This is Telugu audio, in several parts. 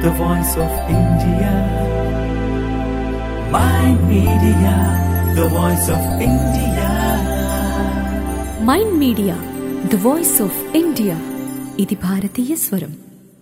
the voice of India. My media, the voice of India. MyInd Media the voice of India ఇది భారతీయ స్వరం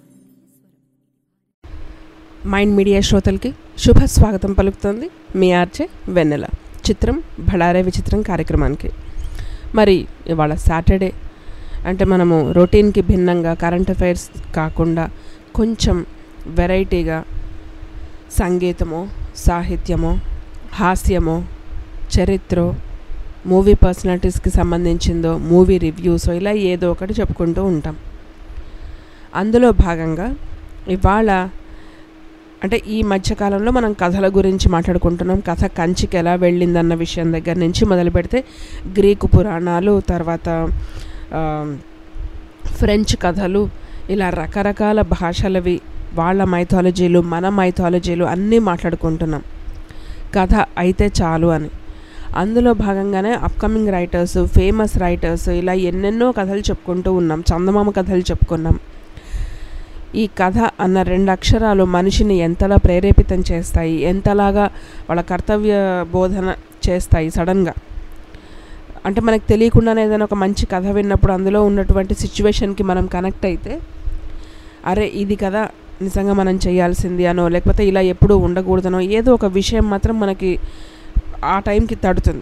మైండ్ మీడియా శ్రోతలకి శుభ స్వాగతం పలుకుతోంది మీ ఆర్జే వెన్నెల చిత్రం భళారే విచిత్రం కార్యక్రమానికి మరి ఇవాళ సాటర్డే అంటే మనము రొటీన్కి భిన్నంగా కరెంట్ అఫైర్స్ కాకుండా కొంచెం వెరైటీగా సంగీతమో సాహిత్యమో హాస్యమో చరిత్ర మూవీ పర్సనాలిటీస్కి సంబంధించిందో మూవీ రివ్యూసో ఇలా ఏదో ఒకటి చెప్పుకుంటూ ఉంటాం అందులో భాగంగా ఇవాళ అంటే ఈ మధ్యకాలంలో మనం కథల గురించి మాట్లాడుకుంటున్నాం కథ కంచికి ఎలా వెళ్ళిందన్న విషయం దగ్గర నుంచి మొదలు పెడితే గ్రీకు పురాణాలు తర్వాత ఆ, ఫ్రెంచ్ కథలు ఇలా రకరకాల భాషలవి వాళ్ళ మైథాలజీలు మన మైథాలజీలు అన్నీ మాట్లాడుకుంటున్నాం కథ అయితే చాలు అని అందులో భాగంగానే అప్కమింగ్ రైటర్స్ ఫేమస్ రైటర్స్ ఇలా ఎన్నెన్నో కథలు చెప్పుకుంటూ ఉన్నాం చందమామ కథలు చెప్పుకున్నాం ఈ కథ అన్న రెండు అక్షరాలు మనిషిని ఎంతలా ప్రేరేపితం చేస్తాయి ఎంతలాగా వాళ్ళ కర్తవ్య బోధన చేస్తాయి సడన్గా అంటే మనకు తెలియకుండానే ఏదైనా ఒక మంచి కథ విన్నప్పుడు అందులో ఉన్నటువంటి సిచ్యువేషన్కి మనం కనెక్ట్ అయితే అరే ఇది కదా నిజంగా మనం చేయాల్సింది అనో లేకపోతే ఇలా ఎప్పుడూ ఉండకూడదనో ఏదో ఒక విషయం మాత్రం మనకి ఆ టైంకి తడుతుంది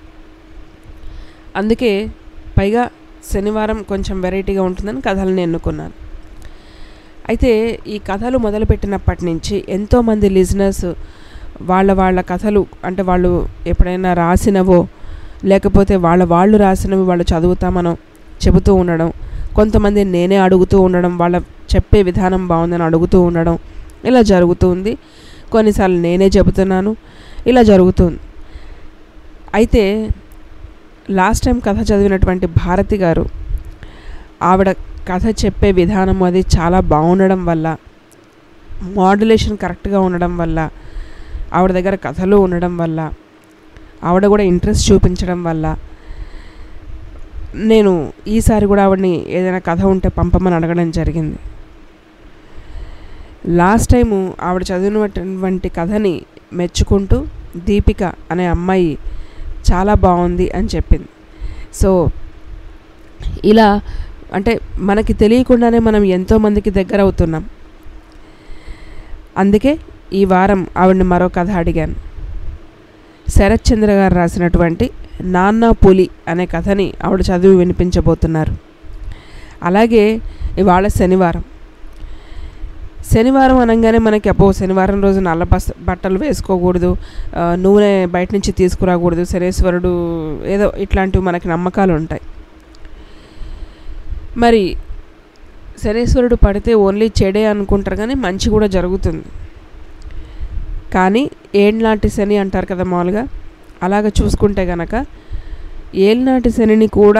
అందుకే పైగా శనివారం కొంచెం వెరైటీగా ఉంటుందని కథలను ఎన్నుకున్నాను అయితే ఈ కథలు మొదలుపెట్టినప్పటి నుంచి ఎంతోమంది లిజనర్స్ వాళ్ళ వాళ్ళ కథలు అంటే వాళ్ళు ఎప్పుడైనా రాసినవో లేకపోతే వాళ్ళ వాళ్ళు రాసినవి వాళ్ళు చదువుతామనో చెబుతూ ఉండడం కొంతమంది నేనే అడుగుతూ ఉండడం వాళ్ళ చెప్పే విధానం బాగుందని అడుగుతూ ఉండడం ఇలా జరుగుతుంది కొన్నిసార్లు నేనే చెబుతున్నాను ఇలా జరుగుతుంది అయితే లాస్ట్ టైం కథ చదివినటువంటి భారతి గారు ఆవిడ కథ చెప్పే విధానం అది చాలా బాగుండడం వల్ల మాడ్యులేషన్ కరెక్ట్గా ఉండడం వల్ల ఆవిడ దగ్గర కథలు ఉండడం వల్ల ఆవిడ కూడా ఇంట్రెస్ట్ చూపించడం వల్ల నేను ఈసారి కూడా ఆవిడని ఏదైనా కథ ఉంటే పంపమని అడగడం జరిగింది లాస్ట్ టైము ఆవిడ చదివినటువంటి కథని మెచ్చుకుంటూ దీపిక అనే అమ్మాయి చాలా బాగుంది అని చెప్పింది సో ఇలా అంటే మనకి తెలియకుండానే మనం ఎంతోమందికి దగ్గర అవుతున్నాం అందుకే ఈ వారం ఆవిడని మరో కథ అడిగాను శరత్ చంద్ర గారు రాసినటువంటి నాన్న పులి అనే కథని ఆవిడ చదివి వినిపించబోతున్నారు అలాగే ఇవాళ శనివారం శనివారం అనగానే మనకి అబ్బో శనివారం రోజు నల్ల బస్ బట్టలు వేసుకోకూడదు ఆ, నూనె బయట నుంచి తీసుకురాకూడదు శనేశ్వరుడు ఏదో ఇట్లాంటివి మనకి నమ్మకాలు ఉంటాయి మరి శనేశ్వరుడు పడితే ఓన్లీ చెడే అనుకుంటారు కానీ మంచి కూడా జరుగుతుంది కానీ ఏళ్ళనాటి శని అంటారు కదా మామూలుగా అలాగ చూసుకుంటే గనక ఏళ్ళనాటి శనిని కూడా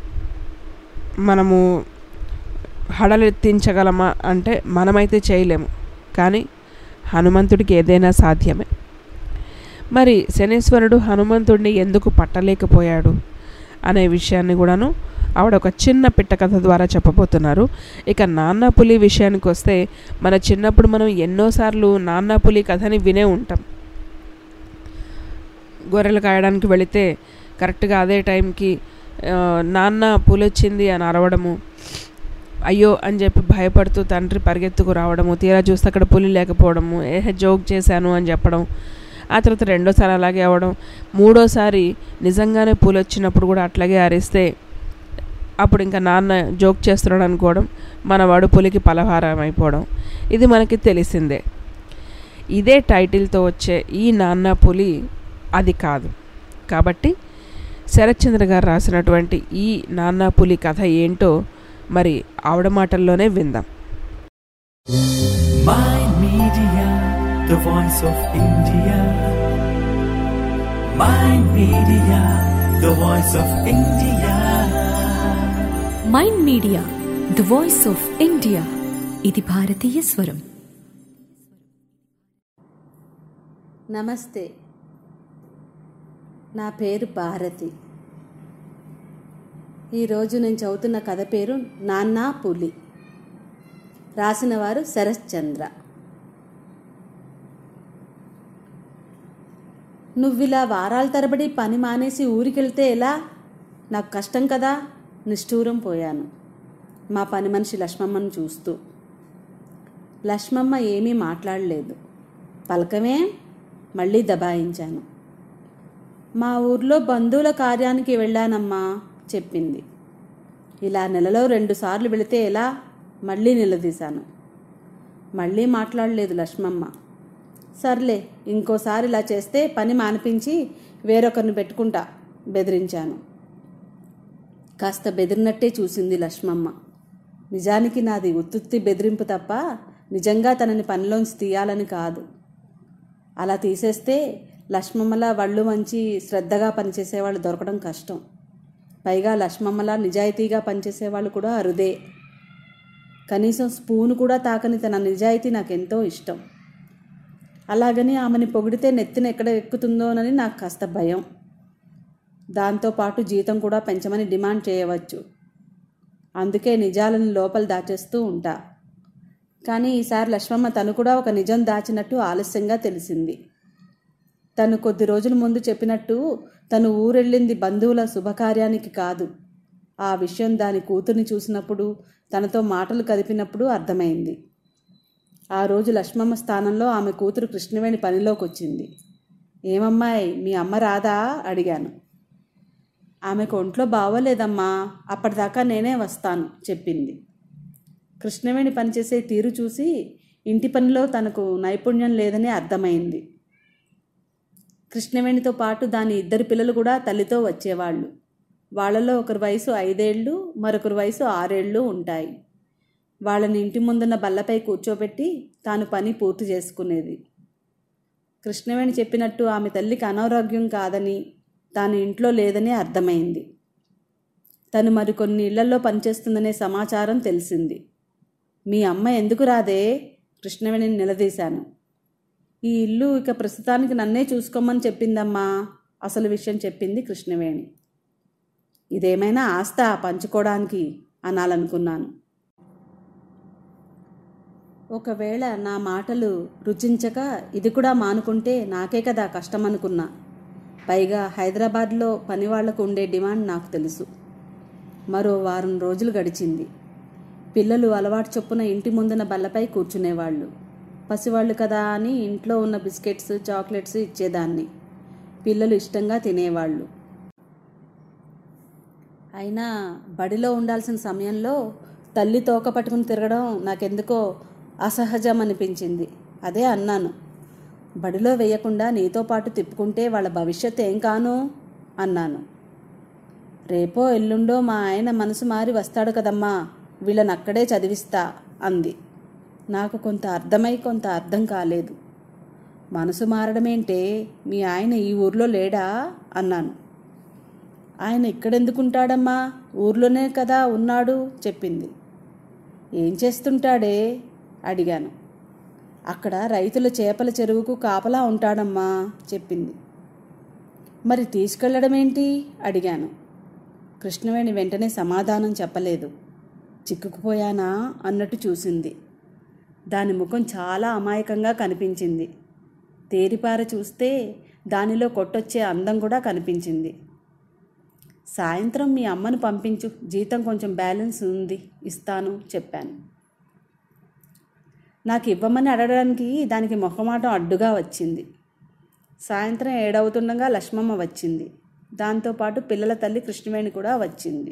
మనము హడలెత్తించగలమా అంటే మనమైతే చేయలేము కానీ హనుమంతుడికి ఏదైనా సాధ్యమే మరి శనేశ్వరుడు హనుమంతుడిని ఎందుకు పట్టలేకపోయాడు అనే విషయాన్ని కూడాను ఆవిడ ఒక చిన్న పిట్ట కథ ద్వారా చెప్పబోతున్నారు ఇక నాన్న పులి విషయానికి వస్తే మన చిన్నప్పుడు మనం ఎన్నోసార్లు నాన్న పులి కథని వినే ఉంటాం గొర్రెలు కాయడానికి వెళితే కరెక్ట్గా అదే టైంకి ఆ, నాన్న పులి వచ్చింది అని అరవడము అయ్యో అని చెప్పి భయపడుతూ తండ్రి పరిగెత్తుకు రావడము తీరా చూస్తే అక్కడ పులి లేకపోవడము ఏ జోక్ చేశాను అని చెప్పడం ఆ తర్వాత రెండోసారి అలాగే అవ్వడం మూడోసారి నిజంగానే పులి వచ్చినప్పుడు కూడా అట్లాగే అరిస్తే అప్పుడు ఇంకా నాన్న జోక్ చేస్తున్నాడు అనుకోవడం మనవాడు పులికి పలహారం అయిపోవడం ఇది మనకి తెలిసిందే ఇదే టైటిల్తో వచ్చే ఈ నాన్న పులి అది కాదు కాబట్టి శరత్చంద్ర గారు రాసినటువంటి ఈ నాన్న పులి కథ ఏంటో మరి ఆవిడ మాటల్లోనే విందాం My media, the voice of India. My media, the voice of India. MyInd Media the voice of India ఇది భారతీయ స్వరం నమస్తే నా పేరు భారతి ఈరోజు నేను చదువుతున్న కథ పేరు నాన్నా పులి రాసిన వారు శరశ్చంద్ర నువ్విలా వారాల తరబడి పని మానేసి ఊరికెళ్తే ఎలా నాకు కష్టం కదా నిష్ఠూరం పోయాను మా పని మనిషి లక్ష్మమ్మను చూస్తూ లక్ష్మమ్మ ఏమీ మాట్లాడలేదు పలకమే మళ్ళీ దబాయించాను మా ఊర్లో బంధువుల కార్యానికి వెళ్ళానమ్మా చెప్పింది ఇలా నెలలో రెండు సార్లు వెళితే ఎలా మళ్ళీ నిలదీశాను మళ్ళీ మాట్లాడలేదు లక్ష్మమ్మ సర్లే ఇంకోసారి ఇలా చేస్తే పని మానిపించి వేరొకరిని పెట్టుకుంటా బెదిరించాను కాస్త బెదిరినట్టే చూసింది లక్ష్మమ్మ నిజానికి నాది ఉత్తుత్తి బెదిరింపు తప్ప నిజంగా తనని పనిలోంచి తీయాలని కాదు అలా తీసేస్తే లక్ష్మమ్మలా వళ్ళు మంచి శ్రద్ధగా పనిచేసేవాళ్ళు దొరకడం కష్టం పైగా లక్ష్మమ్మలా నిజాయితీగా పనిచేసేవాళ్ళు కూడా అరుదే కనీసం స్పూను కూడా తాకని తన నిజాయితీ నాకెంతో ఇష్టం అలాగని ఆమెని పొగిడితే నెత్తిన ఎక్కడ ఎక్కుతుందోనని నాకు కాస్త భయం దాంతోపాటు జీతం కూడా పెంచమని డిమాండ్ చేయవచ్చు అందుకే నిజాలను లోపల దాచేస్తూ ఉంటా కానీ ఈసారి లక్ష్మమ్మ తను కూడా ఒక నిజం దాచినట్టు ఆలస్యంగా తెలిసింది తను కొద్ది రోజుల ముందు చెప్పినట్టు తను ఊరెళ్ళింది బంధువుల శుభకార్యానికి కాదు ఆ విషయం దాని కూతుర్ని చూసినప్పుడు తనతో మాటలు కదిపినప్పుడు అర్థమైంది ఆ రోజు లక్ష్మమ్మ స్థానంలో ఆమె కూతురు కృష్ణవేణి పనిలోకి వచ్చింది ఏమమ్మాయి మీ అమ్మ రాదా అడిగాను ఆమెకు ఒంట్లో బాగోలేదమ్మా అప్పటిదాకా నేనే వస్తాను చెప్పింది కృష్ణవేణి పనిచేసే తీరు చూసి ఇంటి పనిలో తనకు నైపుణ్యం లేదని అర్థమైంది కృష్ణవేణితో పాటు దాని ఇద్దరు పిల్లలు కూడా తల్లితో వచ్చేవాళ్ళు వాళ్ళలో ఒకరి వయసు ఐదేళ్ళు మరొకరి వయసు ఆరేళ్ళు ఉంటాయి వాళ్ళని ఇంటి ముందున్న బల్లపై కూర్చోబెట్టి తాను పని పూర్తి చేసుకునేది కృష్ణవేణి చెప్పినట్టు ఆమె తల్లికి అనారోగ్యం కాదని తాను ఇంట్లో లేదని అర్థమైంది తను మరికొన్ని ఇళ్లలో పనిచేస్తుందనే సమాచారం తెలిసింది మీ అమ్మ ఎందుకు రాదే కృష్ణవేణిని నిలదీశాను ఈ ఇల్లు ఇక ప్రస్తుతానికి నన్నే చూసుకోమని చెప్పిందమ్మా అసలు విషయం చెప్పింది కృష్ణవేణి ఇదేమైనా ఆస్తా పంచుకోవడానికి అనాలనుకున్నాను ఒకవేళ నా మాటలు రుచించక ఇది కూడా మానుకుంటే నాకే కదా కష్టం అనుకున్నా పైగా హైదరాబాద్లో పనివాళ్లకు ఉండే డిమాండ్ నాకు తెలుసు మరో వారం రోజులు గడిచింది పిల్లలు అలవాటు చొప్పున ఇంటి ముందున బల్లపై కూర్చునేవాళ్ళు పసివాళ్ళు కదా అని ఇంట్లో ఉన్న బిస్కెట్స్ చాక్లెట్స్ ఇచ్చేదాన్ని పిల్లలు ఇష్టంగా తినేవాళ్ళు అయినా బడిలో ఉండాల్సిన సమయంలో తల్లి తోక పట్టుకుని తిరగడం నాకెందుకో అసహజం అనిపించింది అదే అన్నాను బడిలో వేయకుండా నీతో పాటు తిప్పుకుంటే వాళ్ళ భవిష్యత్ ఏం కాను అన్నాను రేపో ఎల్లుండో మా ఆయన మనసు మారి వస్తాడు కదమ్మా వీళ్ళని అక్కడే చదివిస్తా అంది నాకు కొంత అర్థమై కొంత అర్థం కాలేదు మనసు మారడమేంటే మీ ఆయన ఈ ఊర్లో లేడా అన్నాను ఆయన ఇక్కడెందుకుంటాడమ్మా ఊర్లోనే కదా ఉన్నాడు చెప్పింది ఏం చేస్తుంటాడే అడిగాను అక్కడ రైతుల చేపల చెరువుకు కాపలా ఉంటాడమ్మా చెప్పింది మరి తీసుకెళ్లడం ఏంటి అడిగాను కృష్ణవేణి వెంటనే సమాధానం చెప్పలేదు చిక్కుకుపోయానా అన్నట్టు చూసింది దాని ముఖం చాలా అమాయకంగా కనిపించింది తేరిపార చూస్తే దానిలో కొట్టొచ్చే అందం కూడా కనిపించింది సాయంత్రం మీ అమ్మను పంపించు జీతం కొంచెం బ్యాలెన్స్ ఉంది ఇస్తాను చెప్పాను నాకు ఇవ్వమని అడగడానికి దానికి మొహమాటం అడ్డుగా వచ్చింది సాయంత్రం ఏడవుతుండగా లక్ష్మమ్మ వచ్చింది దాంతోపాటు పిల్లల తల్లి కృష్ణవేణి కూడా వచ్చింది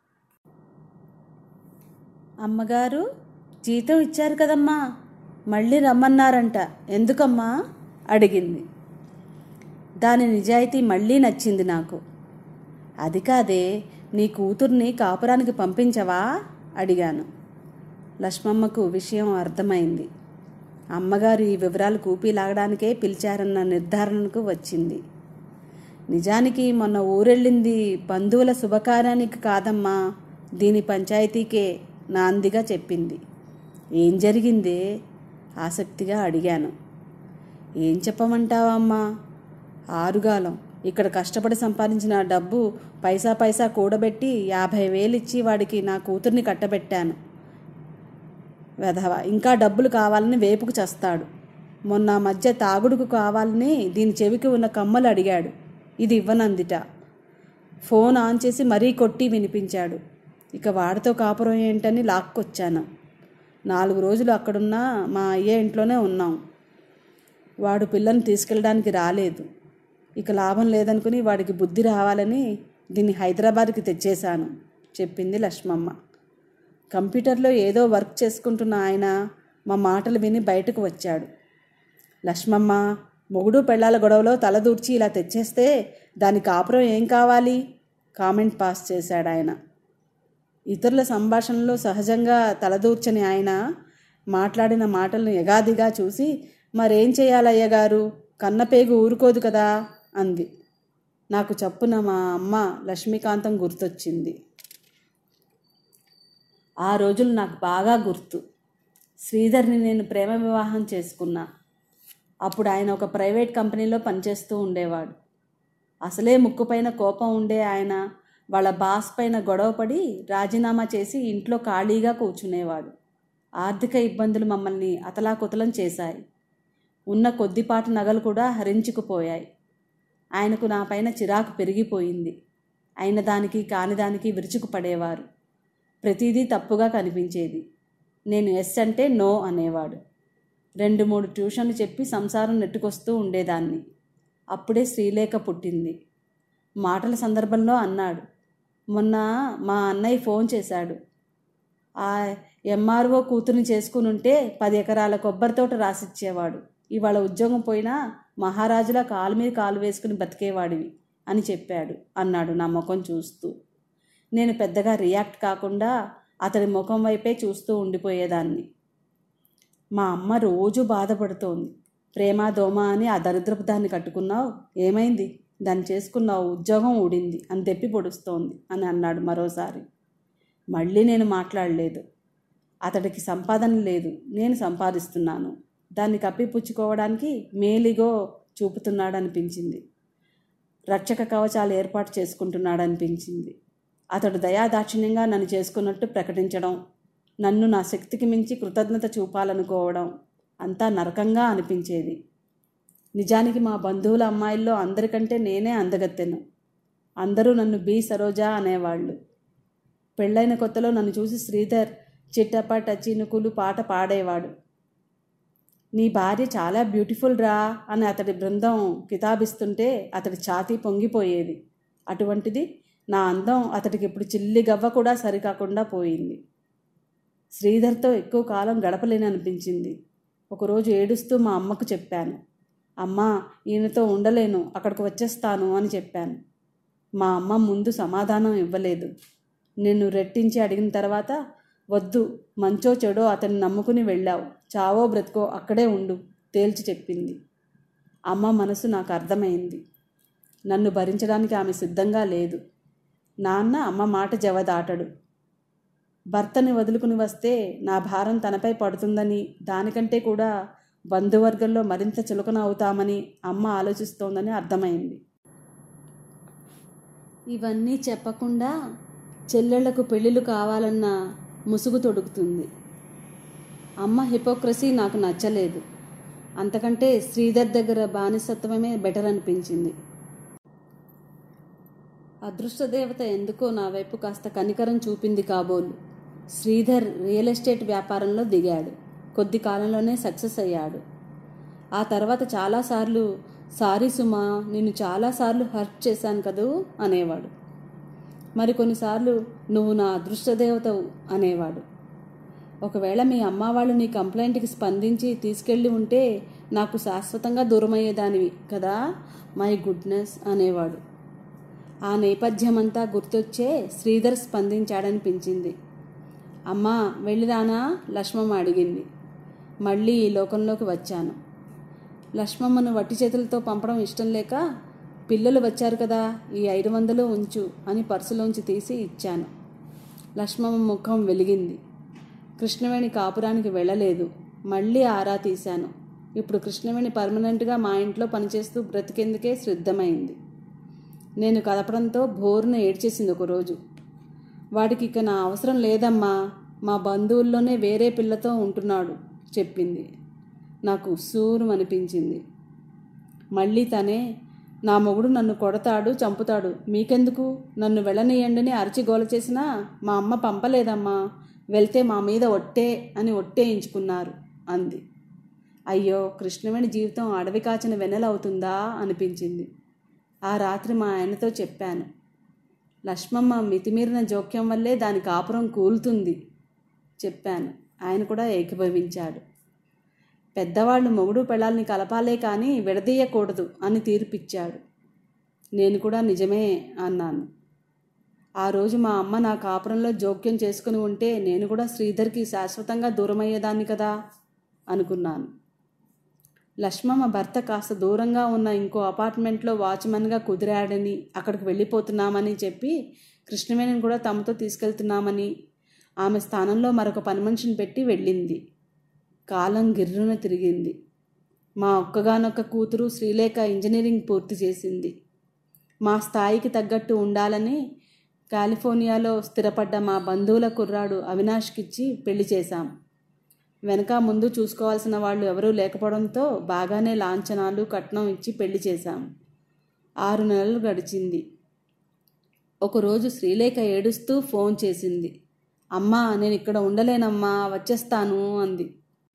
అమ్మగారు జీతం ఇచ్చారు కదమ్మా మళ్ళీ రమ్మన్నారంట ఎందుకమ్మా అడిగింది దాని నిజాయితీ మళ్ళీ నచ్చింది నాకు అది కాదే నీ కూతుర్ని కాపురానికి పంపించవా అడిగాను లక్ష్మమ్మకు విషయం అర్థమైంది అమ్మగారు ఈ వివరాలు కూపి లాగడానికే పిలిచారన్న నిర్ధారణకు వచ్చింది నిజానికి మొన్న ఊరెళ్ళింది బంధువుల శుభకార్యానికి కాదమ్మా దీని పంచాయతీకే నాందిగా చెప్పింది ఏం జరిగిందే ఆసక్తిగా అడిగాను ఏం చెప్పమంటావమ్మా ఆరుగాలం ఇక్కడ కష్టపడి సంపాదించిన డబ్బు పైసా పైసా కూడబెట్టి యాభై వేలు ఇచ్చి వాడికి నా కూతుర్ని కట్టబెట్టాను వెధవ ఇంకా డబ్బులు కావాలని వేపుకు చస్తాడు మొన్న ఆ మధ్య తాగుడుకు కావాలని దీని చెవికి ఉన్న కమ్మలు అడిగాడు ఇది ఇవ్వనందిట ఫోన్ ఆన్ చేసి మరీ కొట్టి వినిపించాడు ఇక వాడితో కాపురం ఏంటని లాక్కొచ్చాను నాలుగు రోజులు అక్కడున్నా మా అయ్య ఇంట్లోనే ఉన్నాం వాడు పిల్లని తీసుకెళ్ళడానికి రాలేదు ఇక లాభం లేదనుకుని వాడికి బుద్ధి రావాలని దీన్ని హైదరాబాద్కి తెచ్చేశాను చెప్పింది లక్ష్మమ్మ కంప్యూటర్లో ఏదో వర్క్ చేసుకుంటున్న ఆయన మా మాటలు విని బయటకు వచ్చాడు లక్ష్మమ్మ మొగుడు పెళ్ళాల గొడవలో తలదూర్చి ఇలా తెచ్చేస్తే దాని కాపురం ఏం కావాలి కామెంట్ పాస్ చేశాడు ఆయన ఇతరుల సంభాషణలో సహజంగా తలదూర్చని ఆయన మాట్లాడిన మాటలను ఎగాదిగా చూసి మరేం చేయాలయ్య గారు కన్నపేగు ఊరుకోదు కదా అంది నాకు చప్పున మా అమ్మ లక్ష్మీకాంతం గుర్తొచ్చింది ఆ రోజులు నాకు బాగా గుర్తు శ్రీధర్ని నేను ప్రేమ వివాహం చేసుకున్నా అప్పుడు ఆయన ఒక ప్రైవేట్ కంపెనీలో పనిచేస్తూ ఉండేవాడు అసలే ముక్కుపైన కోపం ఉండే ఆయన వాళ్ళ బాస్ పైన గొడవపడి రాజీనామా చేసి ఇంట్లో ఖాళీగా కూర్చునేవాడు ఆర్థిక ఇబ్బందులు మమ్మల్ని అతలాకుతలం చేశాయి ఉన్న కొద్దిపాటి నగలు కూడా హరించుకుపోయాయి ఆయనకు నా పైన చిరాకు పెరిగిపోయింది అయిన దానికి కాని దానికి విరుచుకుపడేవారు ప్రతిదీ తప్పుగా కనిపించేది నేను ఎస్ అంటే నో అనేవాడు రెండు మూడు ట్యూషన్లు చెప్పి సంసారం నెట్టుకొస్తూ ఉండేదాన్ని అప్పుడే శ్రీలేఖ పుట్టింది మాటల సందర్భంలో అన్నాడు మొన్న మా అన్నయ్య ఫోన్ చేశాడు ఆ ఎంఆర్ఓ కూతుర్ని చేసుకుని ఉంటే పది ఎకరాల కొబ్బరి తోట రాసిచ్చేవాడు ఇవాళ ఉద్యోగం పోయినా మహారాజులా కాలు మీద కాలు వేసుకుని బతికేవాడివి అని చెప్పాడు అన్నాడు నా ముఖం చూస్తూ నేను పెద్దగా రియాక్ట్ కాకుండా అతడి ముఖం వైపే చూస్తూ ఉండిపోయేదాన్ని మా అమ్మ రోజు బాధపడుతోంది ప్రేమ దోమ అని ఆ దరిద్రపు దాన్ని కట్టుకున్నావు ఏమైంది దాన్ని చేసుకున్నావు ఉద్యోగం ఊడింది అని తెప్పి పొడుస్తోంది అని అన్నాడు మరోసారి మళ్ళీ నేను మాట్లాడలేదు అతడికి సంపాదన లేదు నేను సంపాదిస్తున్నాను దాన్ని కప్పిపుచ్చుకోవడానికి మేలిగో చూపుతున్నాడనిపించింది రక్షక కవచాలు ఏర్పాటు చేసుకుంటున్నాడనిపించింది అతడు దయాదాక్షిణ్యంగా నన్ను చేసుకున్నట్టు ప్రకటించడం నన్ను నా శక్తికి మించి కృతజ్ఞత చూపాలనుకోవడం అంతా నరకంగా అనిపించేది నిజానికి మా బంధువుల అమ్మాయిల్లో అందరికంటే నేనే అందగత్తెను అందరూ నన్ను బి సరోజా అనేవాళ్ళు పెళ్ళైన కొత్తలో నన్ను చూసి శ్రీధర్ చిట్టపట చినుకులు పాట పాడేవాడు నీ భార్య చాలా బ్యూటిఫుల్ రా అని అతడి బృందం కితాబిస్తుంటే అతడి ఛాతీ పొంగిపోయేది అటువంటిది నా అందం అతడికి ఇప్పుడు చిల్లి గవ్వ కూడా సరికాకుండా పోయింది శ్రీధర్తో ఎక్కువ కాలం గడపలేని అనిపించింది ఒకరోజు ఏడుస్తూ మా అమ్మకు చెప్పాను అమ్మా ఈయనతో ఉండలేను అక్కడికి వచ్చేస్తాను అని చెప్పాను మా అమ్మ ముందు సమాధానం ఇవ్వలేదు నిన్ను రెట్టించి అడిగిన తర్వాత వద్దు మంచో చెడో అతన్ని నమ్ముకుని వెళ్ళావు చావో బ్రతుకో అక్కడే ఉండు తేల్చి చెప్పింది అమ్మ మనసు నాకు అర్థమైంది నన్ను భరించడానికి ఆమె సిద్ధంగా లేదు నాన్న అమ్మ మాట జవదాటడు భర్తని వదులుకుని వస్తే నా భారం తనపై పడుతుందని దానికంటే కూడా బంధువర్గంలో మరింత చులకన అవుతామని అమ్మ ఆలోచిస్తోందని అర్థమైంది ఇవన్నీ చెప్పకుండా చెల్లెళ్లకు పెళ్ళిళ్ళు కావాలన్న ముసుగు తొడుగుతుంది అమ్మ హిపోక్రసీ నాకు నచ్చలేదు అంతకంటే శ్రీధర్ దగ్గర బానిసత్వమే బెటర్ అనిపించింది అదృష్టదేవత ఎందుకో నా వైపు కాస్త కనికరం చూపింది కాబోలు శ్రీధర్ రియల్ ఎస్టేట్ వ్యాపారంలో దిగాడు కొద్ది కాలంలోనే సక్సెస్ అయ్యాడు ఆ తర్వాత చాలాసార్లు సారీ సుమా నిన్ను చాలాసార్లు హర్ట్ చేశాను కదూ అనేవాడు మరికొన్నిసార్లు నువ్వు నా అదృష్టదేవతవు అనేవాడు ఒకవేళ మీ అమ్మ వాళ్ళు నీ కంప్లైంట్కి స్పందించి తీసుకెళ్ళి ఉంటే నాకు శాశ్వతంగా దూరమయ్యేదానివి కదా మై గుడ్నెస్ అనేవాడు ఆ నేపథ్యమంతా గుర్తొచ్చే శ్రీధర్ స్పందించాడనిపించింది అమ్మా వెళ్ళిరానా లక్ష్మమ్మ అడిగింది మళ్ళీ ఈ లోకంలోకి వచ్చాను లక్ష్మమ్మను వట్టి చేతులతో పంపడం ఇష్టం లేక పిల్లలు వచ్చారు కదా ఈ ఐదు వందలు ఉంచు అని పర్సులోంచి తీసి ఇచ్చాను లక్ష్మమ్మ ముఖం వెలిగింది కృష్ణవేణి కాపురానికి వెళ్ళలేదు మళ్ళీ ఆరా తీశాను ఇప్పుడు కృష్ణవేణి పర్మనెంట్గా మా ఇంట్లో పనిచేస్తూ బ్రతికేందుకే సిద్ధమైంది నేను కదపడంతో బోరున ఏడ్చేసింది ఒకరోజు వాడికి ఇక నా అవసరం లేదమ్మా మా బంధువుల్లోనే వేరే పిల్లతో ఉంటున్నాడు చెప్పింది నాకు ఉస్సూరు అనిపించింది మళ్ళీ తనే నా మొగుడు నన్ను కొడతాడు చంపుతాడు మీకెందుకు నన్ను వెళ్ళనీయండిని అరిచి గోల చేసినా మా అమ్మ పంపలేదమ్మా వెళ్తే మా మీద ఒట్టే అని ఒట్టేయించుకున్నారు అంది అయ్యో కృష్ణవేణి జీవితం అడవి కాచిన వెన్నెలవుతుందా అనిపించింది ఆ రాత్రి మా ఆయనతో చెప్పాను లక్ష్మమ్మ మితిమీరిన జోక్యం వల్లే దాని కాపురం కూలుతుంది చెప్పాను ఆయన కూడా ఏకీభవించాడు పెద్దవాళ్ళు మొగుడు పెళ్ళాలని కలపాలే కానీ విడదీయకూడదు అని తీర్పిచ్చాడు నేను కూడా నిజమే అన్నాను ఆ రోజు మా అమ్మ నా కాపురంలో జోక్యం చేసుకుని ఉంటే నేను కూడా శ్రీధర్కి శాశ్వతంగా దూరమయ్యేదాన్ని కదా అనుకున్నాను లక్ష్మమ్మ భర్త కాస్త దూరంగా ఉన్న ఇంకో అపార్ట్మెంట్లో వాచ్మన్గా కుదిరాడని అక్కడికి వెళ్ళిపోతున్నామని చెప్పి కృష్ణవేణిని కూడా తమతో తీసుకెళ్తున్నామని ఆమె స్థానంలో మరొక పని మనిషిని పెట్టి వెళ్ళింది కాలం గిర్రున తిరిగింది మా ఒక్కగానొక్క కూతురు శ్రీలేఖ ఇంజనీరింగ్ పూర్తి చేసింది మా స్థాయికి తగ్గట్టు ఉండాలని కాలిఫోర్నియాలో స్థిరపడ్డ మా బంధువుల కుర్రాడు అవినాష్కిచ్చి పెళ్లి చేశాం వెనక ముందు చూసుకోవాల్సిన వాళ్ళు ఎవరూ లేకపోవడంతో బాగానే లాంఛనాలు కట్నం ఇచ్చి పెళ్లి చేశాం ఆరు నెలలు గడిచింది ఒకరోజు శ్రీలేఖ ఏడుస్తూ ఫోన్ చేసింది అమ్మా నేను ఇక్కడ ఉండలేనమ్మా వచ్చేస్తాను అంది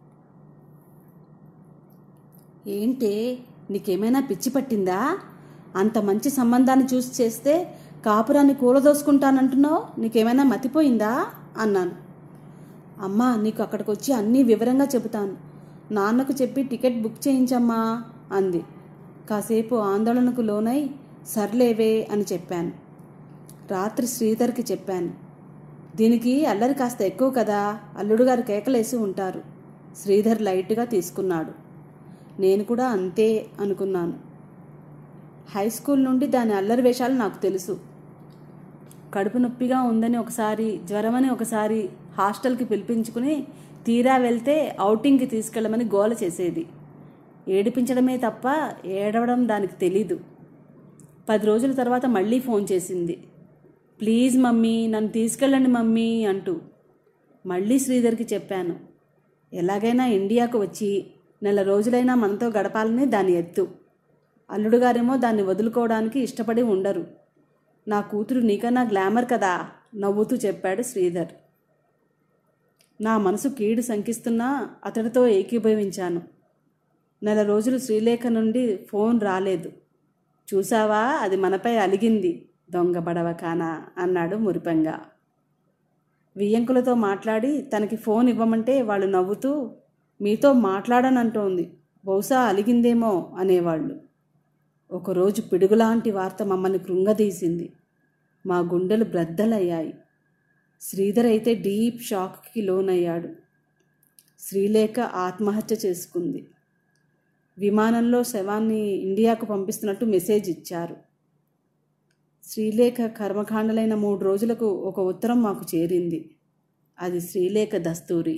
ఏంటే నీకేమైనా పిచ్చి పట్టిందా అంత మంచి సంబంధాన్ని చూసి చేస్తే కాపురాన్ని కూలదోసుకుంటానంటున్నావు నీకేమైనా మతిపోయిందా అన్నాను అమ్మా నీకు అక్కడికి వచ్చి అన్నీ వివరంగా చెబుతాను నాన్నకు చెప్పి టికెట్ బుక్ చేయించమ్మా అంది కాసేపు ఆందోళనకు లోనై సర్లేవే అని చెప్పాను రాత్రి శ్రీధర్కి చెప్పాను దీనికి అల్లరి కాస్త ఎక్కువ కదా అల్లుడు గారు కేకలేసి ఉంటారు శ్రీధర్ లైట్గా తీసుకున్నాడు నేను కూడా అంతే అనుకున్నాను హై స్కూల్ నుండి దాని అల్లరి వేషాలు నాకు తెలుసు కడుపు నొప్పిగా ఉందని ఒకసారి జ్వరమని ఒకసారి హాస్టల్కి పిలిపించుకుని తీరా వెళ్తే ఔటింగ్కి తీసుకెళ్ళమని గోల చేసేది ఏడిపించడమే తప్ప ఏడవడం దానికి తెలీదు పది రోజుల తర్వాత మళ్ళీ ఫోన్ చేసింది ప్లీజ్ మమ్మీ నన్ను తీసుకెళ్ళండి మమ్మీ అంటూ మళ్ళీ శ్రీధర్కి చెప్పాను ఎలాగైనా ఇండియాకు వచ్చి నెల రోజులైనా మనతో గడపాలని దాని ఎత్తు అల్లుడు గారేమో దాన్ని వదులుకోవడానికి ఇష్టపడి ఉండరు నా కూతురు నీకన్నా గ్లామర్ కదా నవ్వుతూ చెప్పాడు శ్రీధర్ నా మనసు కీడు శంకిస్తున్నా అతడితో ఏకీభవించాను నెల రోజులు శ్రీలేఖ నుండి ఫోన్ రాలేదు చూసావా అది మనపై అలిగింది దొంగ బడవ కానా అన్నాడు మురిపంగా వియ్యంకులతో మాట్లాడి తనకి ఫోన్ ఇవ్వమంటే వాళ్ళు నవ్వుతూ మీతో మాట్లాడనంటోంది బహుశా అలిగిందేమో అనేవాళ్ళు ఒకరోజు పిడుగులాంటి వార్త మమ్మల్ని కృంగదీసింది మా గుండెలు బ్రద్దలయ్యాయి శ్రీధర్ అయితే డీప్ షాక్కి లోనయ్యాడు శ్రీలేఖ ఆత్మహత్య చేసుకుంది విమానంలో శవాన్ని ఇండియాకు పంపిస్తున్నట్టు మెసేజ్ ఇచ్చారు శ్రీలేఖ కర్మకాండలైన మూడు రోజులకు ఒక ఉత్తరం మాకు చేరింది అది శ్రీలేఖ దస్తూరి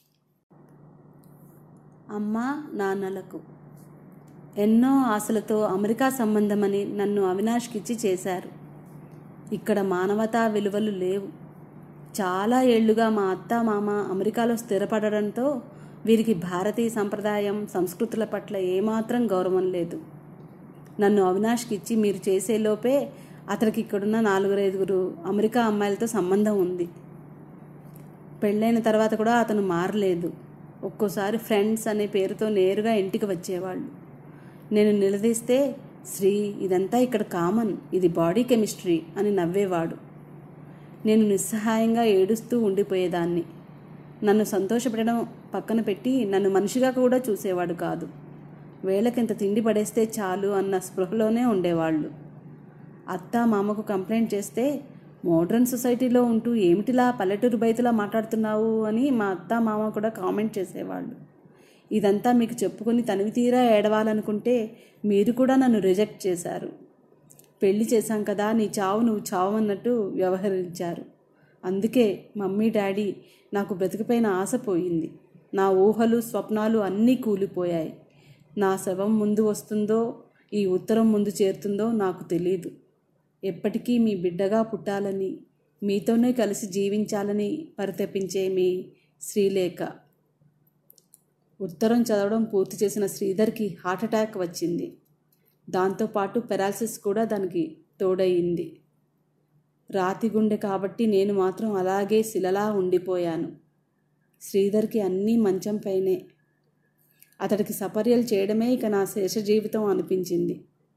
అమ్మా నాన్నలకు ఎన్నో ఆశలతో అమెరికా సంబంధమని నన్ను అవినాష్కిచ్చి చేశారు ఇక్కడ మానవతా విలువలు లేవు చాలా ఏళ్లుగా మా అత్త మామ అమెరికాలో స్థిరపడడంతో వీరికి భారతీయ సంప్రదాయం సంస్కృతుల పట్ల ఏమాత్రం గౌరవం లేదు నన్ను అవినాష్కి ఇచ్చి మీరు చేసేలోపే అతనికి ఇక్కడున్న నాలుగురైదుగురు అమెరికా అమ్మాయిలతో సంబంధం ఉంది పెళ్ళైన తర్వాత కూడా అతను మారలేదు ఒక్కోసారి ఫ్రెండ్స్ అనే పేరుతో నేరుగా ఇంటికి వచ్చేవాళ్ళు నేను నిలదీస్తే శ్రీ ఇదంతా ఇక్కడ కామన్ ఇది బాడీ కెమిస్ట్రీ అని నవ్వేవాడు నేను నిస్సహాయంగా ఏడుస్తూ ఉండిపోయేదాన్ని నన్ను సంతోషపెట్టడం పక్కన పెట్టి నన్ను మనిషిగా కూడా చూసేవాడు కాదు వేళకింత తిండి పడేస్తే చాలు అన్న స్పృహలోనే ఉండేవాళ్ళు అత్త మామకు కంప్లైంట్ చేస్తే మోడ్రన్ సొసైటీలో ఉంటూ ఏమిటిలా పల్లెటూరు బయటలా మాట్లాడుతున్నావు అని మా అత్త మామ కూడా కామెంట్ చేసేవాళ్ళు ఇదంతా మీకు చెప్పుకొని తనివి తీరా ఏడవాలనుకుంటే మీరు కూడా నన్ను రిజెక్ట్ చేశారు పెళ్లి చేశాం కదా నీ చావు నువ్వు చావన్నట్టు వ్యవహరించారు అందుకే మమ్మీ డాడీ నాకు బ్రతికిపోయిన ఆశ పోయింది నా ఊహలు స్వప్నాలు అన్నీ కూలిపోయాయి నా శవం ముందు వస్తుందో ఈ ఉత్తరం ముందు చేరుతుందో నాకు తెలీదు ఎప్పటికీ మీ బిడ్డగా పుట్టాలని మీతోనే కలిసి జీవించాలని పరితపించే మీ శ్రీలేఖ ఉత్తరం చదవడం పూర్తి చేసిన శ్రీధర్కి హార్ట్ అటాక్ వచ్చింది దాంతోపాటు పెరాలసిస్ కూడా దానికి తోడయింది రాతి గుండె కాబట్టి నేను మాత్రం అలాగే శిలలా ఉండిపోయాను శ్రీధర్కి అన్నీ మంచం పైనే అతడికి సపర్యలు చేయడమే ఇక నా శేష జీవితం అనిపించింది